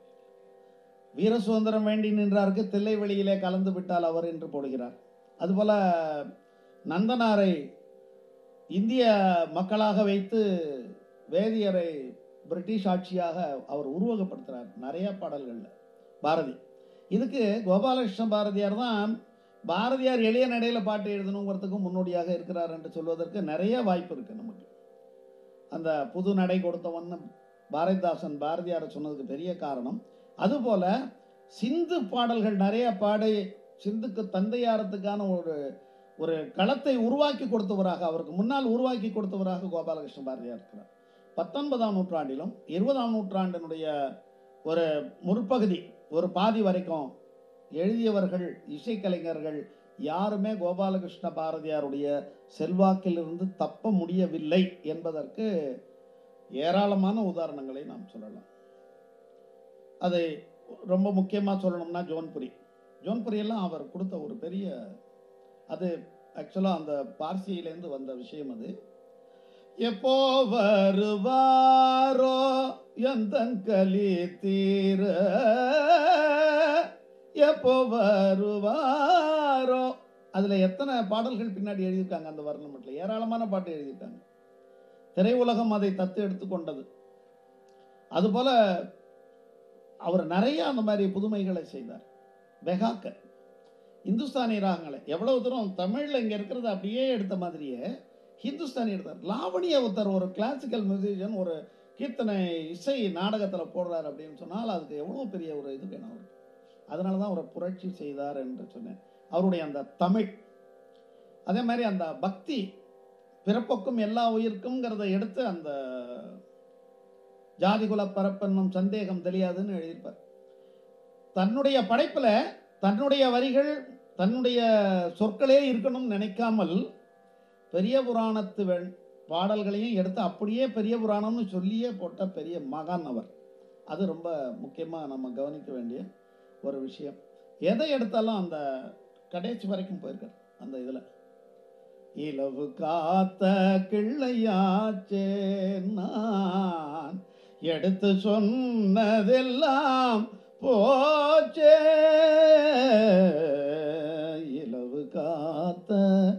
வீர சுதந்திரம் வேண்டி நின்றாருக்கு தில்லை வெளியிலே கலந்து விட்டால் அவர் என்று போடுகிறார் அதுபோல நந்தனாரை இந்திய மக்களாக வைத்து வேதியரை பிரிட்டிஷ் ஆட்சியாக அவர் உருவகப்படுத்துகிறார் நிறைய பாடல்களில் பாரதி இதுக்கு கோபாலகிருஷ்ண பாரதியார் தான் பாரதியார் எளிய நடையில் பாட்டு எழுதணுங்கிறதுக்கு முன்னோடியாக இருக்கிறார் என்று சொல்வதற்கு நிறைய வாய்ப்பு இருக்கு நமக்கு அந்த புது நடை கொடுத்தவன் பாரதிதாசன் பாரதியாரை சொன்னதுக்கு பெரிய காரணம் அதுபோல சிந்து பாடல்கள் நிறைய பாடி சிந்துக்கு தந்தையாரத்துக்கான ஒரு ஒரு களத்தை உருவாக்கி கொடுத்தவராக அவருக்கு முன்னால் உருவாக்கி கொடுத்தவராக கோபாலகிருஷ்ண பாரதியார் இருக்கிறார் பத்தொன்பதாம் நூற்றாண்டிலும் இருபதாம் நூற்றாண்டினுடைய ஒரு முற்பகுதி ஒரு பாதி வரைக்கும் எழுதியவர்கள் இசைக்கலைஞர்கள் யாருமே கோபாலகிருஷ்ண பாரதியாருடைய செல்வாக்கிலிருந்து தப்ப முடியவில்லை என்பதற்கு ஏராளமான உதாரணங்களை நாம் சொல்லலாம் அதை ரொம்ப முக்கியமாக சொல்லணும்னா ஜோன்புரி ஜோன்புரியெல்லாம் அவர் கொடுத்த ஒரு பெரிய அது ஆக்சுவலாக அந்த பார்சியிலேருந்து வந்த விஷயம் அது எப்போ வருவாரோ எந்தன் கலி தீர எப்போ வருவாரோ அதில் எத்தனை பாடல்கள் பின்னாடி எழுதியிருக்காங்க அந்த வர்ணமட்டில் ஏராளமான பாட்டு எழுதியிருக்காங்க திரையுலகம் அதை தத்து எடுத்துக்கொண்டது அதுபோல அவர் நிறைய அந்த மாதிரி புதுமைகளை செய்தார் வெகாக்க இந்துஸ்தானி ராகங்களை எவ்வளவு தூரம் தமிழில் இங்கே இருக்கிறத அப்படியே எடுத்த மாதிரியே ஹிந்துஸ்தானி எடுத்தார் லாவணியை ஒருத்தர் ஒரு கிளாசிக்கல் மியூசிஷியன் ஒரு கீர்த்தனை இசை நாடகத்தில் போடுறார் அப்படின்னு சொன்னால் அதுக்கு எவ்வளோ பெரிய ஒரு இது வேணும் அவருக்கு அதனால தான் அவரை புரட்சி செய்தார் என்று சொன்னேன் அவருடைய அந்த தமிழ் அதே மாதிரி அந்த பக்தி பிறப்புக்கும் எல்லா உயிர்க்கும்ங்கிறத எடுத்து அந்த ஜாதிகுல பரப்பென்னும் சந்தேகம் தெரியாதுன்னு எழுதியிருப்பார் தன்னுடைய படைப்புல தன்னுடைய வரிகள் தன்னுடைய சொற்களே இருக்கணும்னு நினைக்காமல் பெரிய புராணத்து வெண்- பாடல்களையும் எடுத்து அப்படியே பெரிய புராணம்னு சொல்லியே போட்ட பெரிய மகான் அவர் அது ரொம்ப முக்கியமாக நம்ம கவனிக்க வேண்டிய ஒரு விஷயம் எதை எடுத்தாலும் அந்த கடைசி வரைக்கும் போயிருக்கார் அந்த இதில் இலவு காத்த கிள்ளையாச்சே நான் எடுத்து சொன்னதெல்லாம் போச்சே இலவு காத்த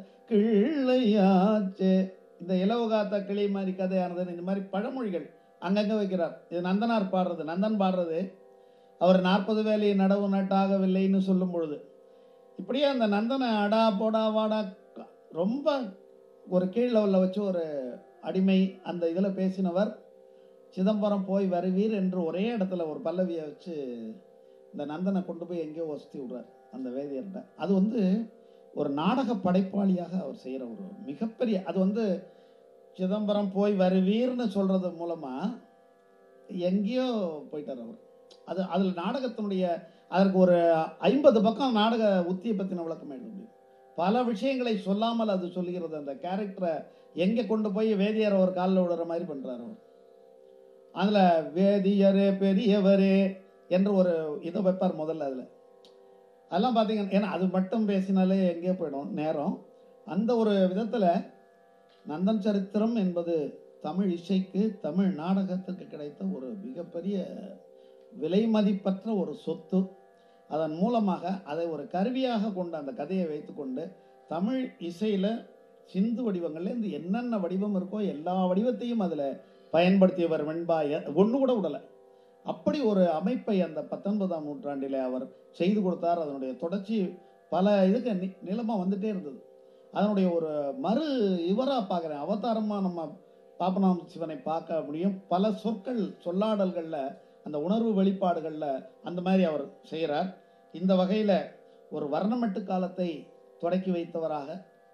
கிள்ளையாச்சே இந்த இலவு காத்த கிளி மாதிரி கதையானது இந்த மாதிரி பழமொழிகள் அங்கங்கே வைக்கிறார் இது நந்தனார் பாடுறது நந்தன் பாடுறது அவர் நாற்பது வேலை நடவு நட்டாகவில்லைன்னு சொல்லும் பொழுது இப்படியே அந்த நந்தனை அடா போடா வாடா ரொம்ப ஒரு கீழ் லெவலில் வச்சு ஒரு அடிமை அந்த இதில் பேசினவர் சிதம்பரம் போய் வருவீர் என்று ஒரே இடத்துல ஒரு பல்லவியை வச்சு இந்த நந்தனை கொண்டு போய் எங்கேயோ வசதி விடுறார் அந்த வேதியர்கிட்ட அது வந்து ஒரு நாடக படைப்பாளியாக அவர் செய்கிற ஒரு மிகப்பெரிய அது வந்து சிதம்பரம் போய் வருவீர்னு சொல்றது மூலமா எங்கேயோ போயிட்டார் அவர் அது அதில் நாடகத்தினுடைய அதற்கு ஒரு ஐம்பது பக்கம் நாடக உத்தியை பற்றின விளக்கம் எழுத முடியும் பல விஷயங்களை சொல்லாமல் அது சொல்லுகிறது அந்த கேரக்டரை எங்கே கொண்டு போய் வேதியர் ஒரு காலில் விடுற மாதிரி பண்ணுறாரு அவர் அதில் வேதியரே பெரியவரே என்று ஒரு இதை வைப்பார் முதல்ல அதில் அதெல்லாம் பார்த்தீங்கன்னா ஏன்னா அது மட்டும் பேசினாலே எங்கேயோ போயிடும் நேரம் அந்த ஒரு விதத்தில் நந்தன் சரித்திரம் என்பது தமிழ் இசைக்கு தமிழ் நாடகத்துக்கு கிடைத்த ஒரு மிகப்பெரிய விலை மதிப்பற்ற ஒரு சொத்து அதன் மூலமாக அதை ஒரு கருவியாக கொண்டு அந்த கதையை வைத்துக்கொண்டு தமிழ் இசையில் சிந்து வடிவங்கள்லேருந்து என்னென்ன வடிவம் இருக்கோ எல்லா வடிவத்தையும் அதில் பயன்படுத்தியவர் வெண்பா ஒன்று கூட விடலை அப்படி ஒரு அமைப்பை அந்த பத்தொன்பதாம் நூற்றாண்டில் அவர் செய்து கொடுத்தார் அதனுடைய தொடர்ச்சி பல இதுக்கு நி நிலமாக வந்துட்டே இருந்தது அதனுடைய ஒரு மறு இவராக பார்க்குறேன் அவதாரமாக நம்ம பாபநாம சிவனை பார்க்க முடியும் பல சொற்கள் சொல்லாடல்களில் அந்த உணர்வு வெளிப்பாடுகளில் அந்த மாதிரி அவர் செய்கிறார் இந்த வகையில் ஒரு வர்ணமெட்டு காலத்தை தொடக்கி வைத்தவராக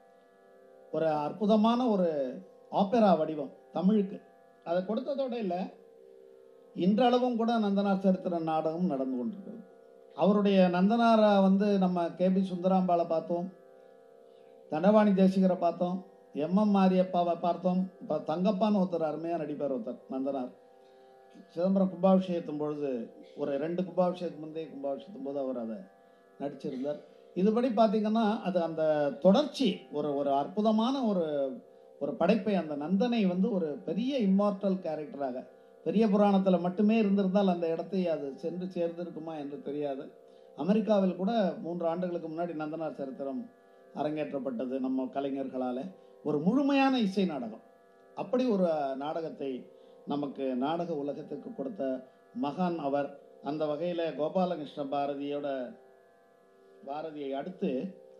ஒரு அற்புதமான ஒரு ஆப்பெரா வடிவம் தமிழுக்கு அதை கொடுத்ததோட இல்லை இன்றளவும் கூட நந்தனார் சரித்திர நாடகம் நடந்து கொண்டிருக்கிறது அவருடைய நந்தனாரை வந்து நம்ம கேபி சுந்தராம்பாளை பார்த்தோம் தண்டவாணி தேசிகரை பார்த்தோம் எம்எம் மாரியப்பாவை பார்த்தோம் இப்போ தங்கப்பான்னு ஒருத்தர் அருமையாக நடிப்பார் ஒருத்தர் நந்தனார் சிதம்பரம் கும்பாபிஷேகத்தின் பொழுது ஒரு ரெண்டு கும்பாபிஷேகத்துக்கு முந்தைய கும்பாபிஷேகத்தின் போது அவர் அதை நடிச்சிருந்தார் இதுபடி பார்த்தீங்கன்னா அது அந்த தொடர்ச்சி ஒரு ஒரு அற்புதமான ஒரு ஒரு படைப்பை அந்த நந்தனை வந்து ஒரு பெரிய இம்மார்டல் கேரக்டராக பெரிய புராணத்தில் மட்டுமே இருந்திருந்தால் அந்த இடத்தை அது சென்று சேர்ந்திருக்குமா என்று தெரியாது அமெரிக்காவில் கூட மூன்று ஆண்டுகளுக்கு முன்னாடி நந்தனார் சரித்திரம் அரங்கேற்றப்பட்டது நம்ம கலைஞர்களால் ஒரு முழுமையான இசை நாடகம் அப்படி ஒரு நாடகத்தை நமக்கு நாடக உலகத்திற்கு கொடுத்த மகான் அவர் அந்த வகையில் கோபாலகிருஷ்ண பாரதியோட பாரதியை அடுத்து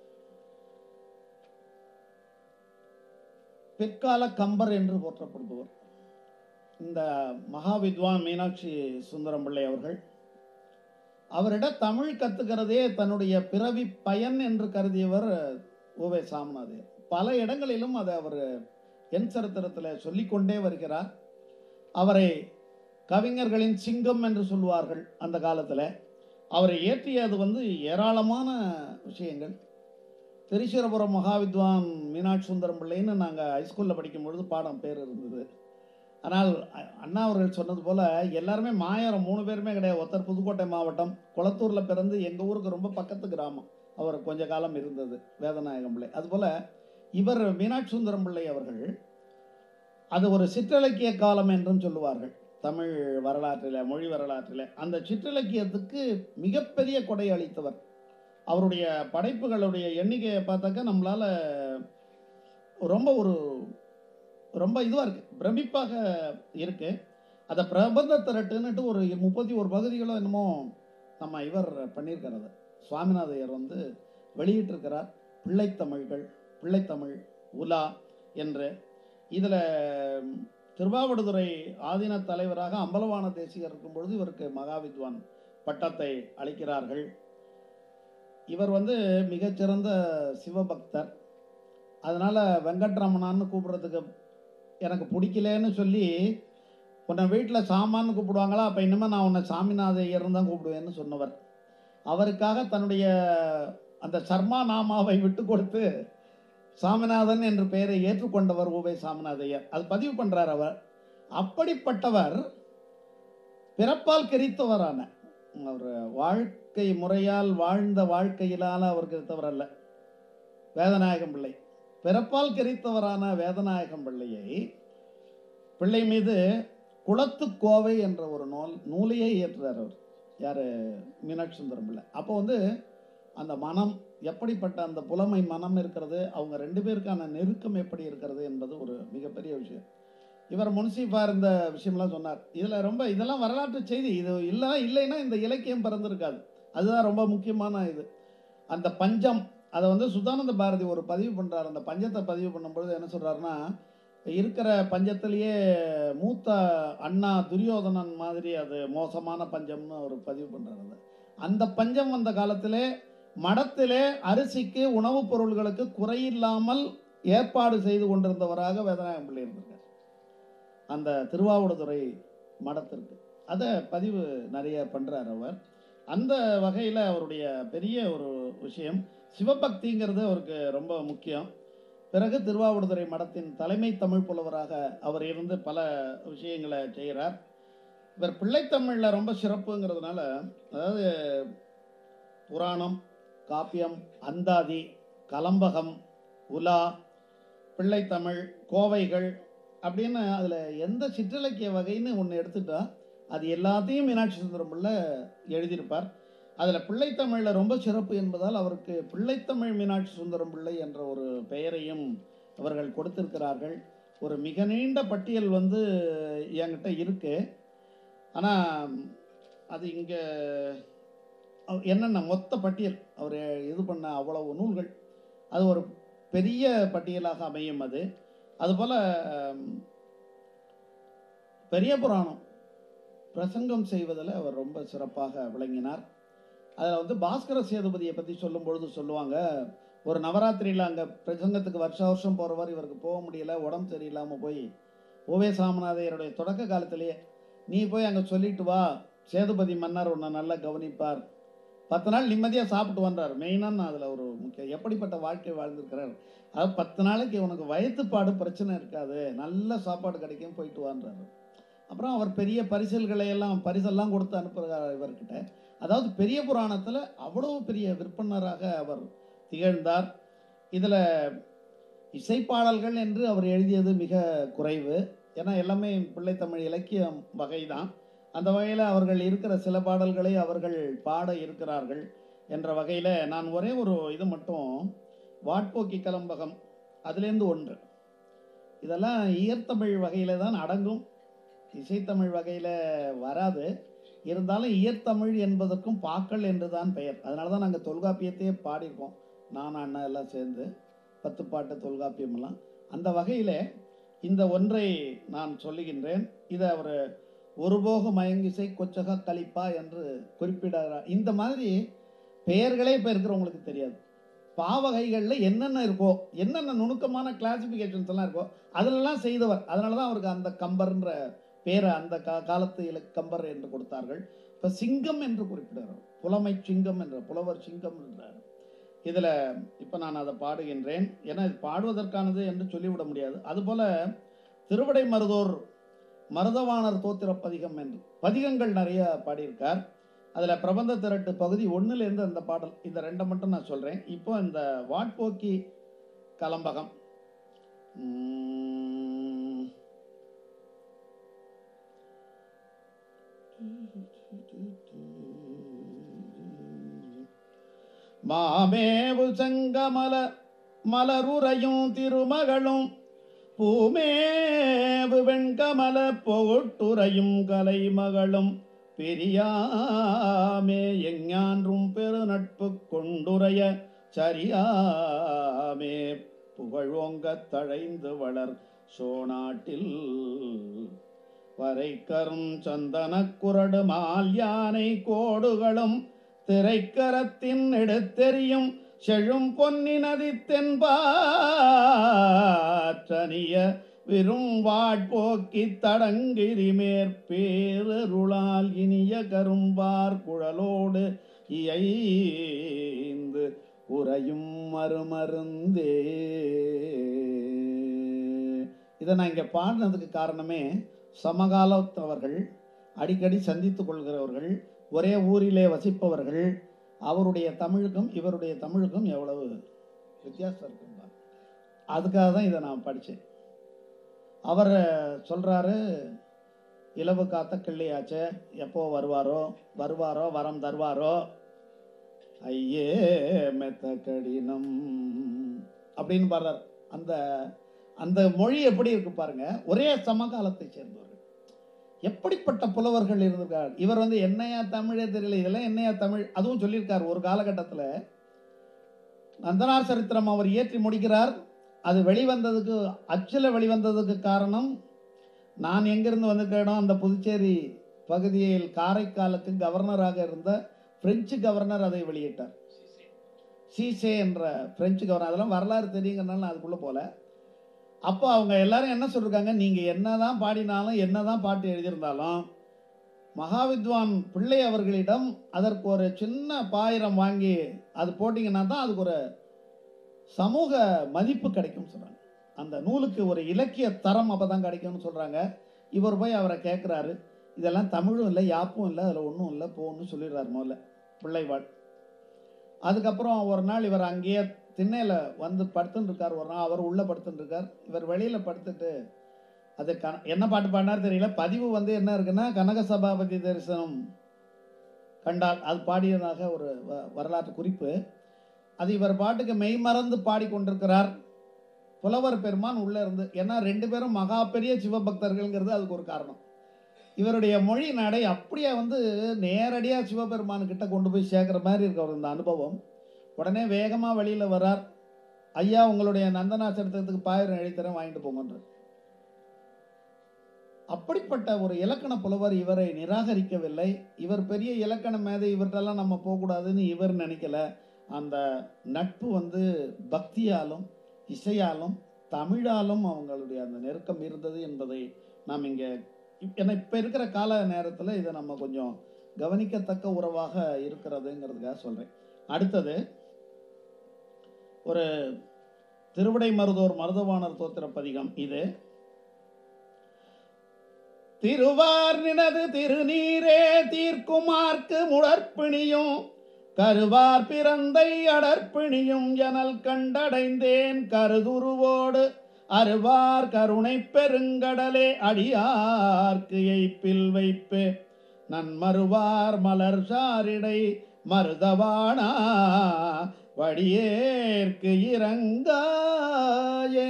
பிற்கால கம்பர் என்று போற்றப்படுபவர் இந்த மகா வித்வான் மீனாட்சி சுந்தரம் பிள்ளை அவர்கள் அவரிடம் தமிழ் கத்துக்கிறதே தன்னுடைய பிறவி பயன் என்று கருதியவர் ஓவே சாமிநாதையர் பல இடங்களிலும் அதை அவர் என் சரித்திரத்தில் சொல்லிக்கொண்டே வருகிறார் அவரை கவிஞர்களின் சிங்கம் என்று சொல்லுவார்கள் அந்த காலத்தில் அவரை இயற்றியது வந்து ஏராளமான விஷயங்கள் திருச்சிரபுரம் மகாவித்வான் மீனாட்சி சுந்தரம் பிள்ளைன்னு நாங்கள் ஹைஸ்கூலில் படிக்கும் பொழுது பாடம் பேர் இருந்தது ஆனால் அ- அண்ணா அவர்கள் சொன்னது போல் எல்லாருமே மாயாரம் மூணு பேருமே கிடையாது ஒருத்தர் புதுக்கோட்டை மாவட்டம் குளத்தூரில் பிறந்து எங்கள் ஊருக்கு ரொம்ப பக்கத்து கிராமம் அவர் கொஞ்ச காலம் இருந்தது வேதநாயகம் பிள்ளை அதுபோல் இவர் மீனாட்சி சுந்தரம் பிள்ளை அவர்கள் அது ஒரு சிற்றிலக்கிய காலம் என்றும் சொல்லுவார்கள் தமிழ் வரலாற்றில் மொழி வரலாற்றில் அந்த சிற்றிலக்கியத்துக்கு மிகப்பெரிய கொடை அளித்தவர் அவருடைய படைப்புகளுடைய எண்ணிக்கையை பார்த்தாக்கா நம்மளால ரொம்ப ஒரு ரொம்ப இதுவாக இருக்கு பிரமிப்பாக இருக்கு அதை பிரபந்த திரட்டுன்னுட்டு ஒரு முப்பத்தி ஒரு பகுதிகளோ என்னமோ நம்ம இவர் பண்ணியிருக்கிறது சுவாமிநாதையர் வந்து வெளியிட்டிருக்கிறார் பிள்ளைத்தமிழ்கள் பிள்ளைத்தமிழ் உலா என்று இதில் திருவாவடுதுறை ஆதீன தலைவராக அம்பலவான தேசிகர் இருக்கும் பொழுது இவருக்கு மகாவித்வான் பட்டத்தை அளிக்கிறார்கள் இவர் வந்து மிகச்சிறந்த சிவபக்தர் அதனால் வெங்கட்ரமணான்னு கூப்பிடுறதுக்கு எனக்கு பிடிக்கலன்னு சொல்லி உன்னை வீட்டில் சாமான்னு கூப்பிடுவாங்களா அப்போ இனிமேல் நான் உன்னை சாமிநாதையர்னு தான் கூப்பிடுவேன்னு சொன்னவர் அவருக்காக தன்னுடைய அந்த சர்மா நாமாவை விட்டு கொடுத்து சாமிநாதன் என்ற பெயரை ஏற்றுக்கொண்டவர் ஊவை சாமிநாதையர் அது பதிவு பண்றார் அவர் அப்படிப்பட்டவர் பிறப்பால் கிரித்தவரான அவர் வாழ்க்கை முறையால் வாழ்ந்த வாழ்க்கையிலான அவர் கிறித்தவர் அல்ல வேதநாயகம் பிள்ளை பிறப்பால் கிரித்தவரான வேதநாயகம் பிள்ளையை பிள்ளை மீது குளத்துக்கோவை என்ற ஒரு நூல் நூலையே இயற்றுறார் அவர் யார் மீனாட்சி சுந்தரம் பிள்ளை அப்போ வந்து அந்த மனம் எப்படிப்பட்ட அந்த புலமை மனம் இருக்கிறது அவங்க ரெண்டு பேருக்கான நெருக்கம் எப்படி இருக்கிறது என்பது ஒரு மிகப்பெரிய விஷயம் இவர் முன்சீஃபா இருந்த விஷயம்லாம் சொன்னார் இதில் ரொம்ப இதெல்லாம் வரலாற்று செய்தி இது இல்லை இல்லைன்னா இந்த இலக்கியம் பிறந்திருக்காது அதுதான் ரொம்ப முக்கியமான இது அந்த பஞ்சம் அதை வந்து சுதானந்த பாரதி ஒரு பதிவு பண்ணுறாரு அந்த பஞ்சத்தை பதிவு பண்ணும்பொழுது என்ன சொல்கிறாருன்னா இருக்கிற பஞ்சத்திலேயே மூத்த அண்ணா துரியோதனன் மாதிரி அது மோசமான பஞ்சம்னு ஒரு பதிவு பண்ணுறாரு அந்த பஞ்சம் வந்த காலத்திலே மடத்திலே அரிசிக்கு உணவுப் பொருள்களுக்கு குறையில்லாமல் ஏற்பாடு செய்து கொண்டிருந்தவராக வேதநாயகம் பிள்ளை இருந்திருக்கார் அந்த திருவாவடுதுறை மடத்திற்கு அதை பதிவு நிறைய பண்ணுறார் அவர் அந்த வகையில் அவருடைய பெரிய ஒரு விஷயம் சிவபக்திங்கிறது அவருக்கு ரொம்ப முக்கியம் பிறகு திருவாவடுதுறை மடத்தின் தலைமை தமிழ் புலவராக அவர் இருந்து பல விஷயங்களை செய்கிறார் இவர் பிள்ளைத்தமிழில் ரொம்ப சிறப்புங்கிறதுனால அதாவது புராணம் காப்பியம் அந்தாதி கலம்பகம் உலா பிள்ளைத்தமிழ் கோவைகள் அப்படின்னு அதில் எந்த சிற்றிலக்கிய வகைன்னு ஒன்று எடுத்துட்டா அது எல்லாத்தையும் மீனாட்சி சுந்தரம் பிள்ளை எழுதியிருப்பார் அதில் பிள்ளைத்தமிழில் ரொம்ப சிறப்பு என்பதால் அவருக்கு பிள்ளைத்தமிழ் மீனாட்சி சுந்தரம் பிள்ளை என்ற ஒரு பெயரையும் அவர்கள் கொடுத்திருக்கிறார்கள் ஒரு மிக நீண்ட பட்டியல் வந்து என்கிட்ட இருக்கு ஆனால் அது இங்கே என்னென்ன மொத்த பட்டியல் அவர் இது பண்ண அவ்வளவு நூல்கள் அது ஒரு பெரிய பட்டியலாக அமையும் அது அதுபோல் பெரிய புராணம் பிரசங்கம் செய்வதில் அவர் ரொம்ப சிறப்பாக விளங்கினார் அதில் வந்து பாஸ்கர சேதுபதியை பற்றி சொல்லும் பொழுது சொல்லுவாங்க ஒரு நவராத்திரியில் அங்கே பிரசங்கத்துக்கு வருஷ வருஷம் போகிறவர் இவருக்கு போக முடியல உடம்பு சரியில்லாமல் போய் ஓவே சாமிநாதையருடைய தொடக்க காலத்திலேயே நீ போய் அங்கே சொல்லிட்டு வா சேதுபதி மன்னர் உன்னை நல்லா கவனிப்பார் பத்து நாள் நிம்மதியாக சாப்பிட்டு வந்தார் மெயினான அதில் ஒரு முக்கிய எப்படிப்பட்ட வாழ்க்கை வாழ்ந்திருக்கிறார் அது பத்து நாளைக்கு உனக்கு வயிற்றுப்பாடு பிரச்சனை இருக்காது நல்ல சாப்பாடு கிடைக்கும் போயிட்டு வான்றாரு அப்புறம் அவர் பெரிய பரிசல்களை எல்லாம் பரிசெல்லாம் கொடுத்து அனுப்புகிறார் இவர்கிட்ட அதாவது பெரிய புராணத்தில் அவ்வளவு பெரிய விற்பனராக அவர் திகழ்ந்தார் இதில் இசைப்பாடல்கள் என்று அவர் எழுதியது மிக குறைவு ஏன்னா எல்லாமே பிள்ளைத்தமிழ் இலக்கியம் வகை தான் அந்த வகையில் அவர்கள் இருக்கிற சில பாடல்களை அவர்கள் பாட இருக்கிறார்கள் என்ற வகையில் நான் ஒரே ஒரு இது மட்டும் வாட்போக்கி கலம்பகம் அதுலேருந்து ஒன்று இதெல்லாம் இயற்தமிழ் வகையில் தான் அடங்கும் இசைத்தமிழ் வகையில் வராது இருந்தாலும் இயற்தமிழ் என்பதற்கும் பாக்கள் என்று தான் பெயர் அதனால தான் நாங்கள் தொல்காப்பியத்தையே பாடியிருக்கோம் நான் அண்ணா எல்லாம் சேர்ந்து பத்து பாட்டு தொல்காப்பியம் எல்லாம் அந்த வகையில் இந்த ஒன்றை நான் சொல்லுகின்றேன் இதை அவர் ஒருபோக மயங்கிசை கொச்சக கலிப்பா என்று குறிப்பிடுகிறார் இந்த மாதிரி பெயர்களே இப்போ இருக்கிறவங்களுக்கு தெரியாது பாவகைகளில் என்னென்ன இருக்கோ என்னென்ன நுணுக்கமான கிளாசிஃபிகேஷன்ஸ் எல்லாம் இருக்கோ அதிலெல்லாம் செய்தவர் அதனால தான் அவருக்கு அந்த கம்பர்ன்ற பேரை அந்த கா காலத்து இல கம்பர் என்று கொடுத்தார்கள் இப்போ சிங்கம் என்று குறிப்பிடுகிறார் புலமை சிங்கம் என்ற புலவர் சிங்கம் என்றார் இதில் இப்போ நான் அதை பாடுகின்றேன் ஏன்னா இது பாடுவதற்கானது என்று சொல்லிவிட முடியாது அதுபோல் திருவடை மருதோர் மருதவாணர் தோத்திர பதிகம் என்று பதிகங்கள் நிறைய பாடியிருக்கார் அதில் பிரபந்த திரட்டு பகுதி ஒன்றுலேருந்து அந்த பாடல் இந்த ரெண்டை மட்டும் நான் சொல்கிறேன் இப்போ இந்த வாட்போக்கி கலம்பகம் உம், மாமேவு செங்கமல மலருறையும் திருமகளும் பூமேவு வெண்கமல பொகுட்டுரையும் கலைமகளும் பிரியாமே எஞ்ஞான்றும் பெருநட்பு கொண்டுரைய சரியாமே புகழோங்கத் தழைந்து வளர் சோநாட்டில் வரைக்கரும் சந்தனக் குரடு மால் யானை கோடுகளும் திரைக்கரத்தின் எடுத்தெறியும் செழும் பொன்னி நதி தென்பாற்றனிய விரும் வாட்போக்கி தடங்கிரி மேற்பேரருளால் இனிய கரும்பார் குழலோடு இயைந்து உறையும் மறுமருந்தே இதை நான் இங்கே பாடினதுக்கு காரணமே சமகாலத்தவர்கள் அடிக்கடி சந்தித்துக் கொள்கிறவர்கள் ஒரே ஊரிலே வசிப்பவர்கள் அவருடைய தமிழுக்கும் இவருடைய தமிழுக்கும் எவ்வளவு வித்தியாசம் இருக்குங்க அதுக்காக தான் இதை நான் படித்தேன் அவர் சொல்கிறாரு இலவு காத்த கிள்ளியாச்சே எப்போ வருவாரோ வருவாரோ வரம் தருவாரோ ஐயே மெத்த கடினம் அப்படின்னு பாடுறார் அந்த அந்த மொழி எப்படி இருக்கு பாருங்க ஒரே சமகாலத்தை சேர்ந்தவர்கள் எப்படிப்பட்ட புலவர்கள் இருந்திருக்கார் இவர் வந்து என்னையா தமிழே தெரியல இதெல்லாம் என்னையா தமிழ் அதுவும் சொல்லியிருக்கார் ஒரு காலகட்டத்தில் நந்தனார் சரித்திரம் அவர் இயற்றி முடிக்கிறார் அது வெளிவந்ததுக்கு அச்சில் வெளிவந்ததுக்கு காரணம் நான் எங்கிருந்து வந்திருக்கேனோ அந்த புதுச்சேரி பகுதியில் காரைக்காலுக்கு கவர்னராக இருந்த பிரெஞ்சு கவர்னர் அதை வெளியிட்டார் சீசே என்ற பிரெஞ்சு கவர்னர் அதெல்லாம் வரலாறு தெரியுங்கிறனால நான் அதுக்குள்ளே போல அப்போ அவங்க எல்லாரும் என்ன சொல்லிருக்காங்க நீங்கள் என்னதான் பாடினாலும் என்னதான் பாட்டு எழுதியிருந்தாலும் மகாவித்வான் பிள்ளை அவர்களிடம் அதற்கு ஒரு சின்ன பாயிரம் வாங்கி அது போட்டிங்கன்னா தான் அதுக்கு ஒரு சமூக மதிப்பு கிடைக்கும் சொல்கிறாங்க அந்த நூலுக்கு ஒரு இலக்கிய தரம் அப்போ தான் கிடைக்கும்னு சொல்கிறாங்க இவர் போய் அவரை கேட்குறாரு இதெல்லாம் தமிழும் இல்லை யாப்பும் இல்லை அதில் ஒன்றும் இல்லை போன்னு சொல்லிடுறாரு முதல்ல பிள்ளைவாள் அதுக்கப்புறம் ஒரு நாள் இவர் அங்கேயே திண்ணையில் வந்து படுத்துன்னு இருக்கார் ஒரு நாள் அவர் உள்ளே படுத்துன்னு இருக்கார் இவர் வெளியில் படுத்துட்டு அது க என்ன பாட்டு பாடினார் தெரியல பதிவு வந்து என்ன இருக்குன்னா கனக சபாபதி தரிசனம் கண்டால் அது பாடியதாக ஒரு வ- வரலாற்று குறிப்பு அது இவர் பாட்டுக்கு மெய் மறந்து பாடிக்கொண்டிருக்கிறார் புலவர் பெருமான் உள்ள இருந்து ஏன்னா ரெண்டு பேரும் மகா பெரிய சிவபக்தர்கள்ங்கிறது அதுக்கு ஒரு காரணம் இவருடைய மொழி நடை அப்படியே வந்து நேரடியாக சிவபெருமான் கிட்ட கொண்டு போய் சேர்க்குற மாதிரி இருக்கு அவர் இந்த அனுபவம் உடனே வேகமாக வெளியில் வரார் ஐயா உங்களுடைய நந்தனா சரித்திரத்துக்கு பாயிரம் எழுதித்தரேன் வாங்கிட்டு போங்கன்றார் அப்படிப்பட்ட ஒரு இலக்கண புலவர் இவரை நிராகரிக்கவில்லை இவர் பெரிய இலக்கண மேதை இவர்கிட்டலாம் நம்ம போகக்கூடாதுன்னு இவர் நினைக்கல அந்த நட்பு வந்து பக்தியாலும் இசையாலும் தமிழாலும் அவங்களுடைய அந்த நெருக்கம் இருந்தது என்பதை நாம் இங்கே ஏன்னா இப்போ இருக்கிற கால நேரத்தில் இதை நம்ம கொஞ்சம் கவனிக்கத்தக்க உறவாக இருக்கிறதுங்கிறதுக்காக சொல்கிறேன் அடுத்தது ஒரு திருவிடை மருதோர் மருதவாணர் தோத்திர பதிகம் இது திருவார் நினது திருநீரே தீர்க்குமார்க்கு முடற்பிணியும் கருவார் பிறந்தை அடற்பிணியும் எனல் கண்டடைந்தேன் கருதுருவோடு அருவார் கருணை பெருங்கடலே அடியார்க்கு எய்ப்பில் வைப்பே நன்மருவார் மலர் சாரிடை மருதவானா வடியேற்கு இறங்காயே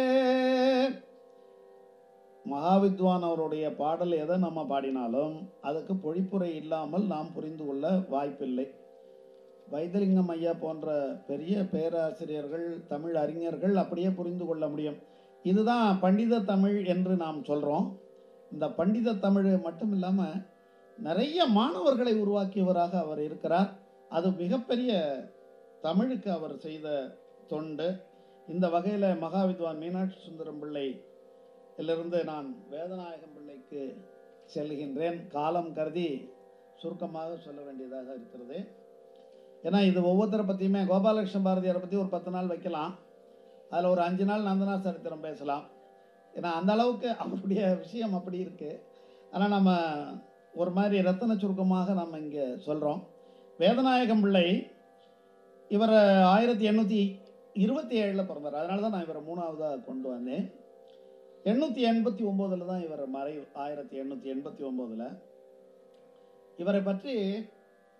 மகாவித்வான் அவருடைய பாடல் எதை நம்ம பாடினாலும் அதுக்கு பொழிப்புரை இல்லாமல் நாம் புரிந்து கொள்ள வாய்ப்பில்லை வைத்திலிங்கம் ஐயா போன்ற பெரிய பேராசிரியர்கள் தமிழ் அறிஞர்கள் அப்படியே புரிந்து கொள்ள முடியும் இதுதான் பண்டித தமிழ் என்று நாம் சொல்கிறோம் இந்த பண்டித தமிழ் மட்டும் இல்லாமல் நிறைய மாணவர்களை உருவாக்கியவராக அவர் இருக்கிறார் அது மிகப்பெரிய தமிழுக்கு அவர் செய்த தொண்டு இந்த வகையில் மகாவித்வான் மீனாட்சி சுந்தரம் பிள்ளை இதிலிருந்து நான் வேதநாயகம் பிள்ளைக்கு செல்கின்றேன் காலம் கருதி சுருக்கமாக சொல்ல வேண்டியதாக இருக்கிறது ஏன்னா இது ஒவ்வொருத்தரை பற்றியுமே கோபாலகிருஷ்ண பாரதியாரை பற்றி ஒரு பத்து நாள் வைக்கலாம் அதில் ஒரு அஞ்சு நாள் நந்தனா சரித்திரம் பேசலாம் ஏன்னா அந்த அளவுக்கு அவருடைய விஷயம் அப்படி இருக்குது ஆனால் நம்ம ஒரு மாதிரி ரத்தன சுருக்கமாக நம்ம இங்கே சொல்கிறோம் வேதநாயகம் பிள்ளை இவர் ஆயிரத்தி எண்ணூற்றி இருபத்தி ஏழில் பிறந்தார் அதனால தான் நான் இவரை மூணாவதாக கொண்டு வந்தேன் எண்ணூற்றி எண்பத்தி ஒம்போதில் தான் இவர் மறை ஆயிரத்தி எண்ணூற்றி எண்பத்தி ஒம்போதில் இவரை பற்றி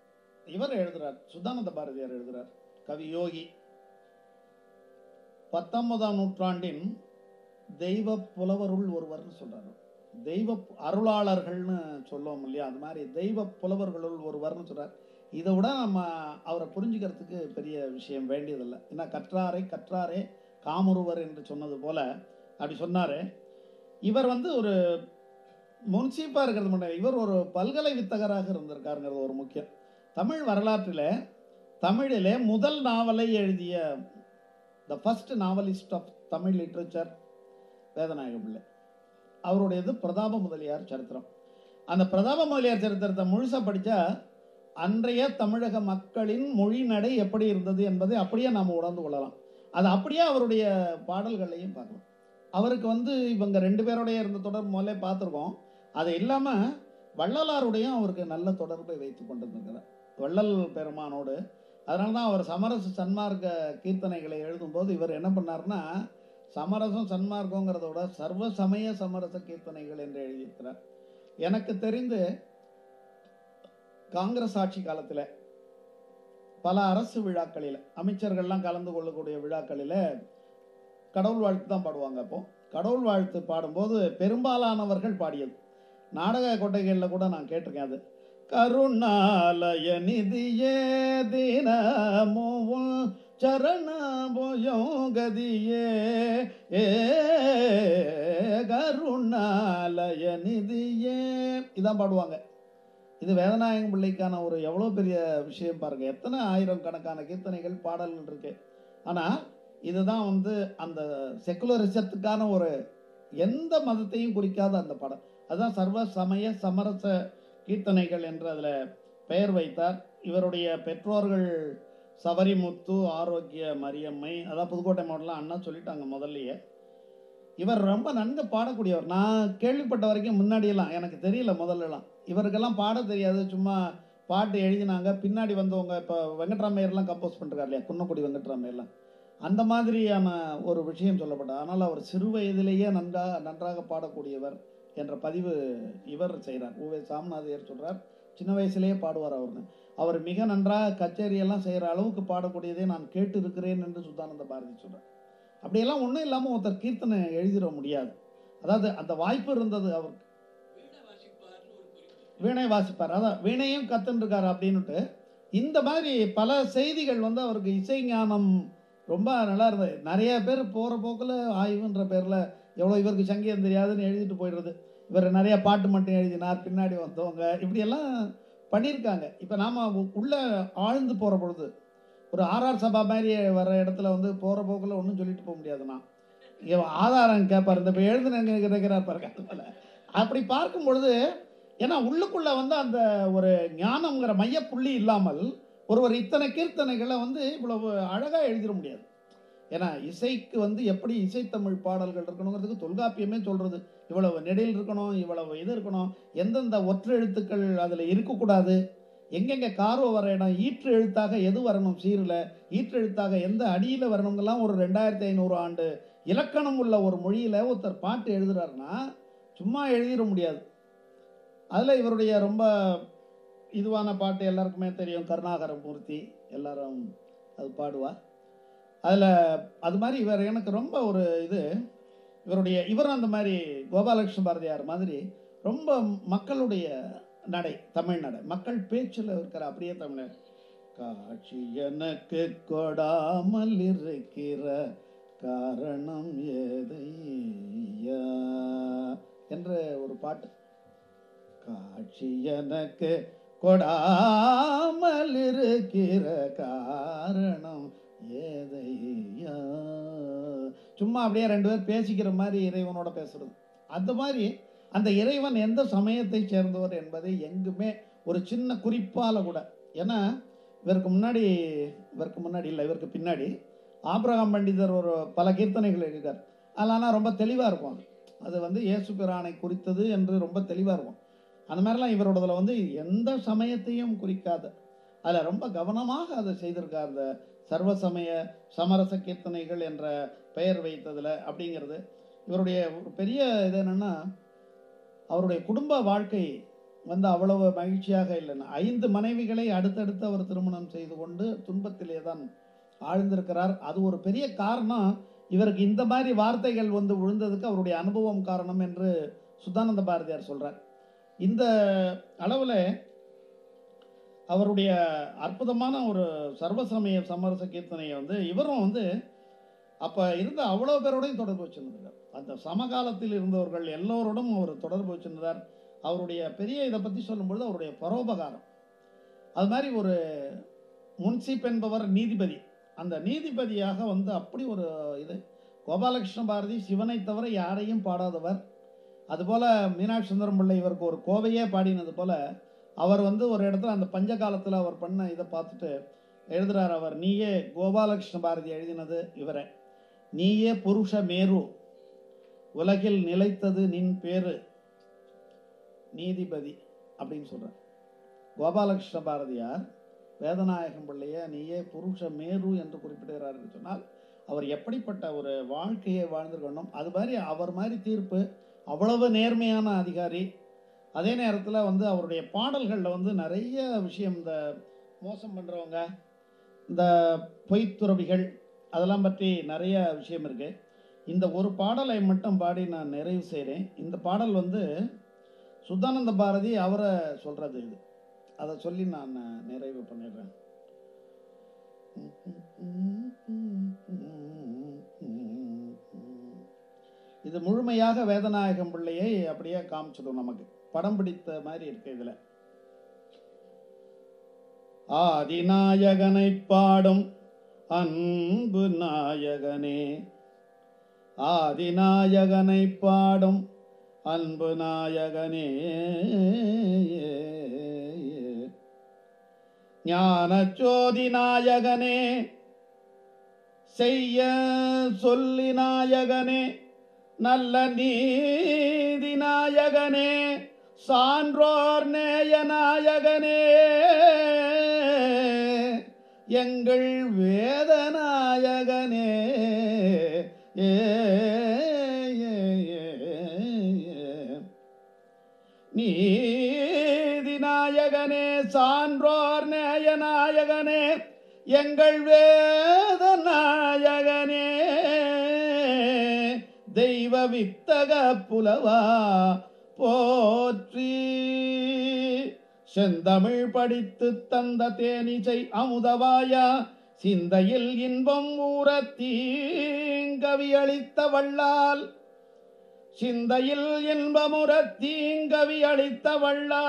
இவர் எழுதுறார் சுதானந்த பாரதியார் எழுதுறார் கவி யோகி பத்தொன்பதாம் நூற்றாண்டின் தெய்வ புலவருள் ஒருவர்னு சொல்றாரு தெய்வ அருளாளர்கள்னு சொல்லுவோம் இல்லையா அது மாதிரி தெய்வ புலவர்களுள் ஒருவர்னு சொல்றார் இதை விட நம்ம அவரை புரிஞ்சுக்கிறதுக்கு பெரிய விஷயம் வேண்டியதில்லை ஏன்னா கற்றாரை கற்றாரே காமுருவர் என்று சொன்னது போல அப்படி சொன்னாரு இவர் வந்து ஒரு முன்சீப்பாக இருக்கிறது மட்டும் இவர் ஒரு பல்கலை வித்தகராக இருந்திருக்காருங்கிறது ஒரு முக்கியம் தமிழ் வரலாற்றில் தமிழிலே முதல் நாவலை எழுதிய the first novelist of Tamil literature Vedanayaga Pillai அவருடையது பிரதாப முதலியார் சரித்திரம் அந்த பிரதாப முதலியார் சரித்திரத்தை முழுசாக படித்தா அன்றைய தமிழக மக்களின் மொழி நடை எப்படி இருந்தது என்பதை அப்படியே நாம் உணர்ந்து கொள்ளலாம் அது அப்படியே அவருடைய பாடல்களையும் பார்க்கலாம் அவருக்கு வந்து இவங்க ரெண்டு பேரோடைய இருந்த தொடர்பு முதல்ல பார்த்துருக்கோம் அது இல்லாமல் வள்ளலாருடையும் அவருக்கு நல்ல தொடர்பை வைத்து கொண்டிருந்திருக்கிறார் வள்ளல் பெருமானோடு அதனால தான் அவர் சமரச சன்மார்க்க கீர்த்தனைகளை எழுதும்போது இவர் என்ன பண்ணார்னா சமரசம் சன்மார்க்கங்கிறத விட சர்வ சமய சமரச கீர்த்தனைகள் என்று எழுதியிருக்கிறார் எனக்கு தெரிந்து காங்கிரஸ் ஆட்சி காலத்தில் பல அரசு விழாக்களில் அமைச்சர்கள்லாம் கலந்து கொள்ளக்கூடிய விழாக்களில் கடவுள் வாழ்த்து தான் பாடுவாங்க அப்போ கடவுள் வாழ்த்து பாடும்போது பெரும்பாலானவர்கள் பாடியது நாடக கொட்டைகளில் கூட நான் கேட்டிருக்கேன் அது கருணாலய நிதியே தினமும் சரண கதியே ஏ கருணாலய நிதியே இதான் பாடுவாங்க இது வேதநாயகம் பிள்ளைக்கான ஒரு எவ்வளோ பெரிய விஷயம் பாருங்க எத்தனை ஆயிரம் கணக்கான கீர்த்தனைகள் பாடல்கள் இருக்கு ஆனால் இதுதான் வந்து அந்த செக்குலரிசத்துக்கான ஒரு எந்த மதத்தையும் குறிக்காத அந்த படம் அதுதான் சர்வ சமய சமரச கீர்த்தனைகள் என்று அதில் பெயர் வைத்தார் இவருடைய பெற்றோர்கள் சபரிமுத்து ஆரோக்கிய மரியம்மை அதான் புதுக்கோட்டை மாவட்டம்லாம் அண்ணா சொல்லிட்டாங்க முதல்லயே இவர் ரொம்ப நன்கு பாடக்கூடியவர் நான் கேள்விப்பட்ட வரைக்கும் முன்னாடியெல்லாம் எனக்கு தெரியல முதல்லலாம் இவருக்கெல்லாம் பாட தெரியாது சும்மா பாட்டு எழுதினாங்க பின்னாடி வந்தவங்க இப்போ வெங்கட்ராமையர்லாம் கம்போஸ் பண்ணிருக்காரு இல்லையா குன்னக்குடி வெங்கட்ராமையர்லாம் அந்த மாதிரியான ஒரு விஷயம் சொல்லப்பட்டது ஆனால் அவர் சிறு வயதிலேயே நன்றாக நன்றாக பாடக்கூடியவர் என்ற பதிவு இவர் செய்கிறார் உவே சாமிநாதையர் சொல்கிறார் சின்ன வயசுலேயே பாடுவார் அவர்னு அவர் மிக நன்றாக கச்சேரியெல்லாம் செய்கிற அளவுக்கு பாடக்கூடியதை நான் கேட்டு இருக்கிறேன் என்று சுத்தானந்த பாரதி சொல்கிறார் அப்படியெல்லாம் ஒன்றும் இல்லாமல் ஒருத்தர் கீர்த்தனை எழுதிட முடியாது அதாவது அந்த வாய்ப்பு இருந்தது அவருக்கு வீணை வாசிப்பார் அதான் வீணையும் கத்துன்ருக்காரு அப்படின்னுட்டு இந்த மாதிரி பல செய்திகள் வந்து அவருக்கு இசை ஞானம் ரொம்ப நல்லா இருந்தது நிறைய பேர் போகிற போக்கில் ஆய்வுன்ற பேரில் எவ்வளோ இவருக்கு சங்கீதம் தெரியாதுன்னு எழுதிட்டு போயிடுறது இவர் நிறைய பாட்டு மட்டும் எழுதினார் பின்னாடி வந்தவங்க இப்படியெல்லாம் பண்ணியிருக்காங்க இப்போ நாம் உள்ளே ஆழ்ந்து போகிற பொழுது ஒரு ஆர்ஆர் சபா மாதிரி வர இடத்துல வந்து போகிற போக்கில் ஒன்றும் சொல்லிட்டு போக முடியாதுண்ணா இவன் ஆதாரம் கேட்பார் இந்த இப்போ எழுதுனங்க கிடைக்கிறார் பாருங்க அதுபோல அப்படி பார்க்கும் பொழுது ஏன்னா உள்ளுக்குள்ள வந்து அந்த ஒரு ஞானம்ங்கிற மையப்புள்ளி இல்லாமல் ஒருவர் இத்தனை கீர்த்தனைகளை வந்து இவ்வளவு அழகாக எழுதிட முடியாது ஏன்னா இசைக்கு வந்து எப்படி இசைத்தமிழ் பாடல்கள் இருக்கணுங்கிறதுக்கு தொல்காப்பியமே சொல்றது இவ்வளவு நெடில் இருக்கணும் இவ்வளவு இது இருக்கணும் எந்தெந்த ஒற்றை எழுத்துக்கள் அதில் இருக்கக்கூடாது எங்கெங்க கார்வ வர இடம் ஈற்று எழுத்தாக எது வரணும் சீரில் ஈற்று எழுத்தாக எந்த அடியில் வரணுங்கெல்லாம் ஒரு ரெண்டாயிரத்தி ஐநூறு ஆண்டு இலக்கணம் உள்ள ஒரு மொழியில் ஒருத்தர் பாட்டு எழுதுறாருன்னா சும்மா எழுதிட முடியாது அதில் இவருடைய ரொம்ப இதுவான பாட்டு எல்லாருக்குமே தெரியும் கருணாகர மூர்த்தி எல்லாரும் அது பாடுவா அதில் அது மாதிரி இவர் எனக்கு ரொம்ப ஒரு இது இவருடைய இவரும் அந்த மாதிரி கோபாலகிருஷ்ண பாரதியார் மாதிரி ரொம்ப மக்களுடைய நடை தமிழ் நடை மக்கள் பேச்சில் இருக்கிற அப்படியே தமிழ் காட்சி எனக்கு கொடாமல் இருக்கிற காரணம் ஏதையா என்ற ஒரு பாட்டு காட்சி எனக்கு கொடாமல் இருக்கிற காரணம் ஏதையா சும்மா அப்படியே ரெண்டு பேர் பேசிக்கிற மாதிரி இறைவனோட பேசுறது அந்த மாதிரி அந்த இறைவன் எந்த சமயத்தை சேர்ந்தவர் என்பதை எங்குமே ஒரு சின்ன குறிப்பால கூட ஏன்னா இவருக்கு முன்னாடி இவருக்கு முன்னாடி இல்லை இவருக்கு பின்னாடி ஆபிரகாம் பண்டிதர் ஒரு பல கீர்த்தனைகள் எழுதிட்டார் அதெல்லாம் ரொம்ப தெளிவாக இருக்கும் அது அது வந்து இயேசு பிரானை குறித்தது என்று ரொம்ப தெளிவாக இருக்கும் அந்த மாதிரிலாம் இவரோடதுல வந்து எந்த சமயத்தையும் குறிக்காத அதில் ரொம்ப கவனமாக அதை செய்திருக்கார் அந்த சர்வ சமய சமரச கீர்த்தனைகள் என்ற பெயர் வைத்ததில் அப்படிங்கிறது இவருடைய ஒரு பெரிய இது என்னென்னா அவருடைய குடும்ப வாழ்க்கை வந்து அவ்வளவு மகிழ்ச்சியாக இல்லைன்னு ஐந்து மனைவிகளை அடுத்தடுத்து அவர் திருமணம் செய்து கொண்டு துன்பத்திலே தான் ஆழ்ந்திருக்கிறார் அது ஒரு பெரிய காரணம் இவருக்கு இந்த மாதிரி வார்த்தைகள் வந்து விழுந்ததுக்கு அவருடைய அனுபவம் காரணம் என்று சுத்தானந்த பாரதியார் சொல்றார் இந்த அளவில் அவருடைய அற்புதமான ஒரு சர்வசமய சமரச கீர்த்தனையை வந்து இவரும் வந்து அப்போ இருந்த அவ்வளோ பேரோடையும் தொடர்பு வச்சிருந்தார் அந்த சமகாலத்தில் இருந்தவர்கள் எல்லோரோடும் அவர் தொடர்பு வச்சிருந்தார் அவருடைய பெரிய இதை பற்றி சொல்லும்பொழுது அவருடைய பரோபகாரம் அது மாதிரி ஒரு முன்சிப் என்பவர் நீதிபதி அந்த நீதிபதியாக வந்து அப்படி ஒரு இது கோபாலகிருஷ்ண பாரதி சிவனை தவிர யாரையும் பாடாதவர் அதுபோல் மீனாட்சி சுந்தரம் பிள்ளை இவருக்கு ஒரு கோவையே பாடினது போல அவர் வந்து ஒரு இடத்துல அந்த பஞ்ச காலத்தில் அவர் பண்ண இதை பார்த்துட்டு எழுதுறார் அவர் நீயே கோபாலகிருஷ்ண பாரதி எழுதினது இவரை நீயே புருஷ மேரு உலகில் நிலைத்தது நின் பேரு நீதிபதி அப்படின்னு சொல்றார் கோபாலகிருஷ்ண பாரதியார் வேதநாயகம் பிள்ளைய நீயே புருஷ மேரு என்று குறிப்பிடுகிறார் என்று சொன்னால் அவர் எப்படிப்பட்ட ஒரு வாழ்க்கையை வாழ்ந்திருக்கணும் அது மாதிரி அவர் மாதிரி தீர்ப்பு அவ்வளவு நேர்மையான அதிகாரி அதே நேரத்தில் வந்து அவருடைய பாடல்களில் வந்து நிறைய விஷயம் இந்த மோசம் பண்ணுறவங்க இந்த பொய்த்துறவிகள் அதெல்லாம் பற்றி நிறைய விஷயம் இருக்கு இந்த ஒரு பாடலை மட்டும் பாடி நான் நிறைவு செய்கிறேன் இந்த பாடல் வந்து சுத்தானந்த பாரதி அவரை சொல்றது இது அதை சொல்லி நான் நிறைவு பண்ணிடுறேன் இது முழுமையாக வேதநாயகம் பிள்ளையை அப்படியே காமிச்சிடும் நமக்கு படம் பிடித்த மாதிரி இருக்கு இதுல ஆதிநாயகனை பாடும் அன்பு நாயகனே ஆதிநாயகனை பாடும் அன்பு நாயகனே ஞான ஜோதி நாயகனே செய்ய சொல்லி நாயகனே நல்ல நீதி நாயகனே சான்றோர் நேய நாயகனே எங்கள் வேத நாயகனே ஏ ஏ, ஏ, ஏ. நீதி நாயகனே சான்றோர் நேய நாயகனே எங்கள் வேத நாயகனே தெய்வ வித்தக புலவா போற்றி செந்தமிழ் படித்து தந்த தேனிசை அமுதவாயா சிந்தையில் இன்பம் ஊற தீங்கவி அளித்த வள்ளால் சிந்தையில் இன்பமுற தீங்கவி அளித்த வள்ளா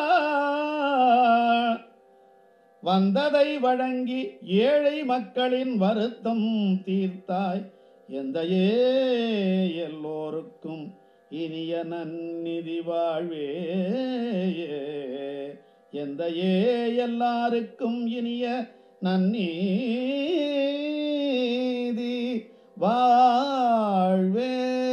வந்ததை வழங்கி ஏழை மக்களின் வருத்தம் தீர்த்தாய் எந்தையே எல்லோருக்கும் இனிய நன்னிதி வாழ்வே எந்தையே எல்லாருக்கும் இனிய நன்னீதி வாழ்வே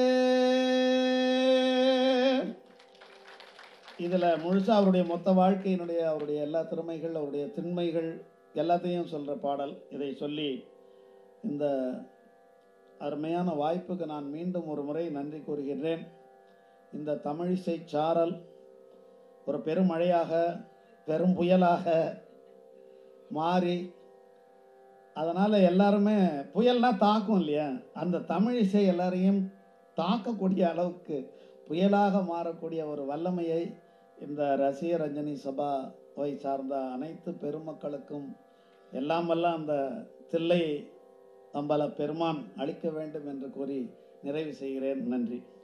இதில் முழுசா அவருடைய மொத்த வாழ்க்கையினுடைய அவருடைய எல்லா திறமைகள் அவருடைய திண்மைகள் எல்லாத்தையும் சொல்கிற பாடல் இதை சொல்லி இந்த அருமையான வாய்ப்புக்கு நான் மீண்டும் ஒரு முறை நன்றி கூறுகின்றேன் இந்த தமிழிசை சாரல் ஒரு பெருமழையாக பெரும் புயலாக மாறி அதனால் எல்லாருமே புயல்னா தாக்கும் இல்லையா அந்த தமிழிசை எல்லாரையும் தாக்கக்கூடிய அளவுக்கு புயலாக மாறக்கூடிய ஒரு வல்லமையை இந்த ரசிக ரஞ்சனி சபாவை சார்ந்த அனைத்து பெருமக்களுக்கும் எல்லாம் வல்ல அந்த தில்லை அம்பல பெருமான் அளிக்க வேண்டும் என்று கூறி நிறைவு செய்கிறேன் நன்றி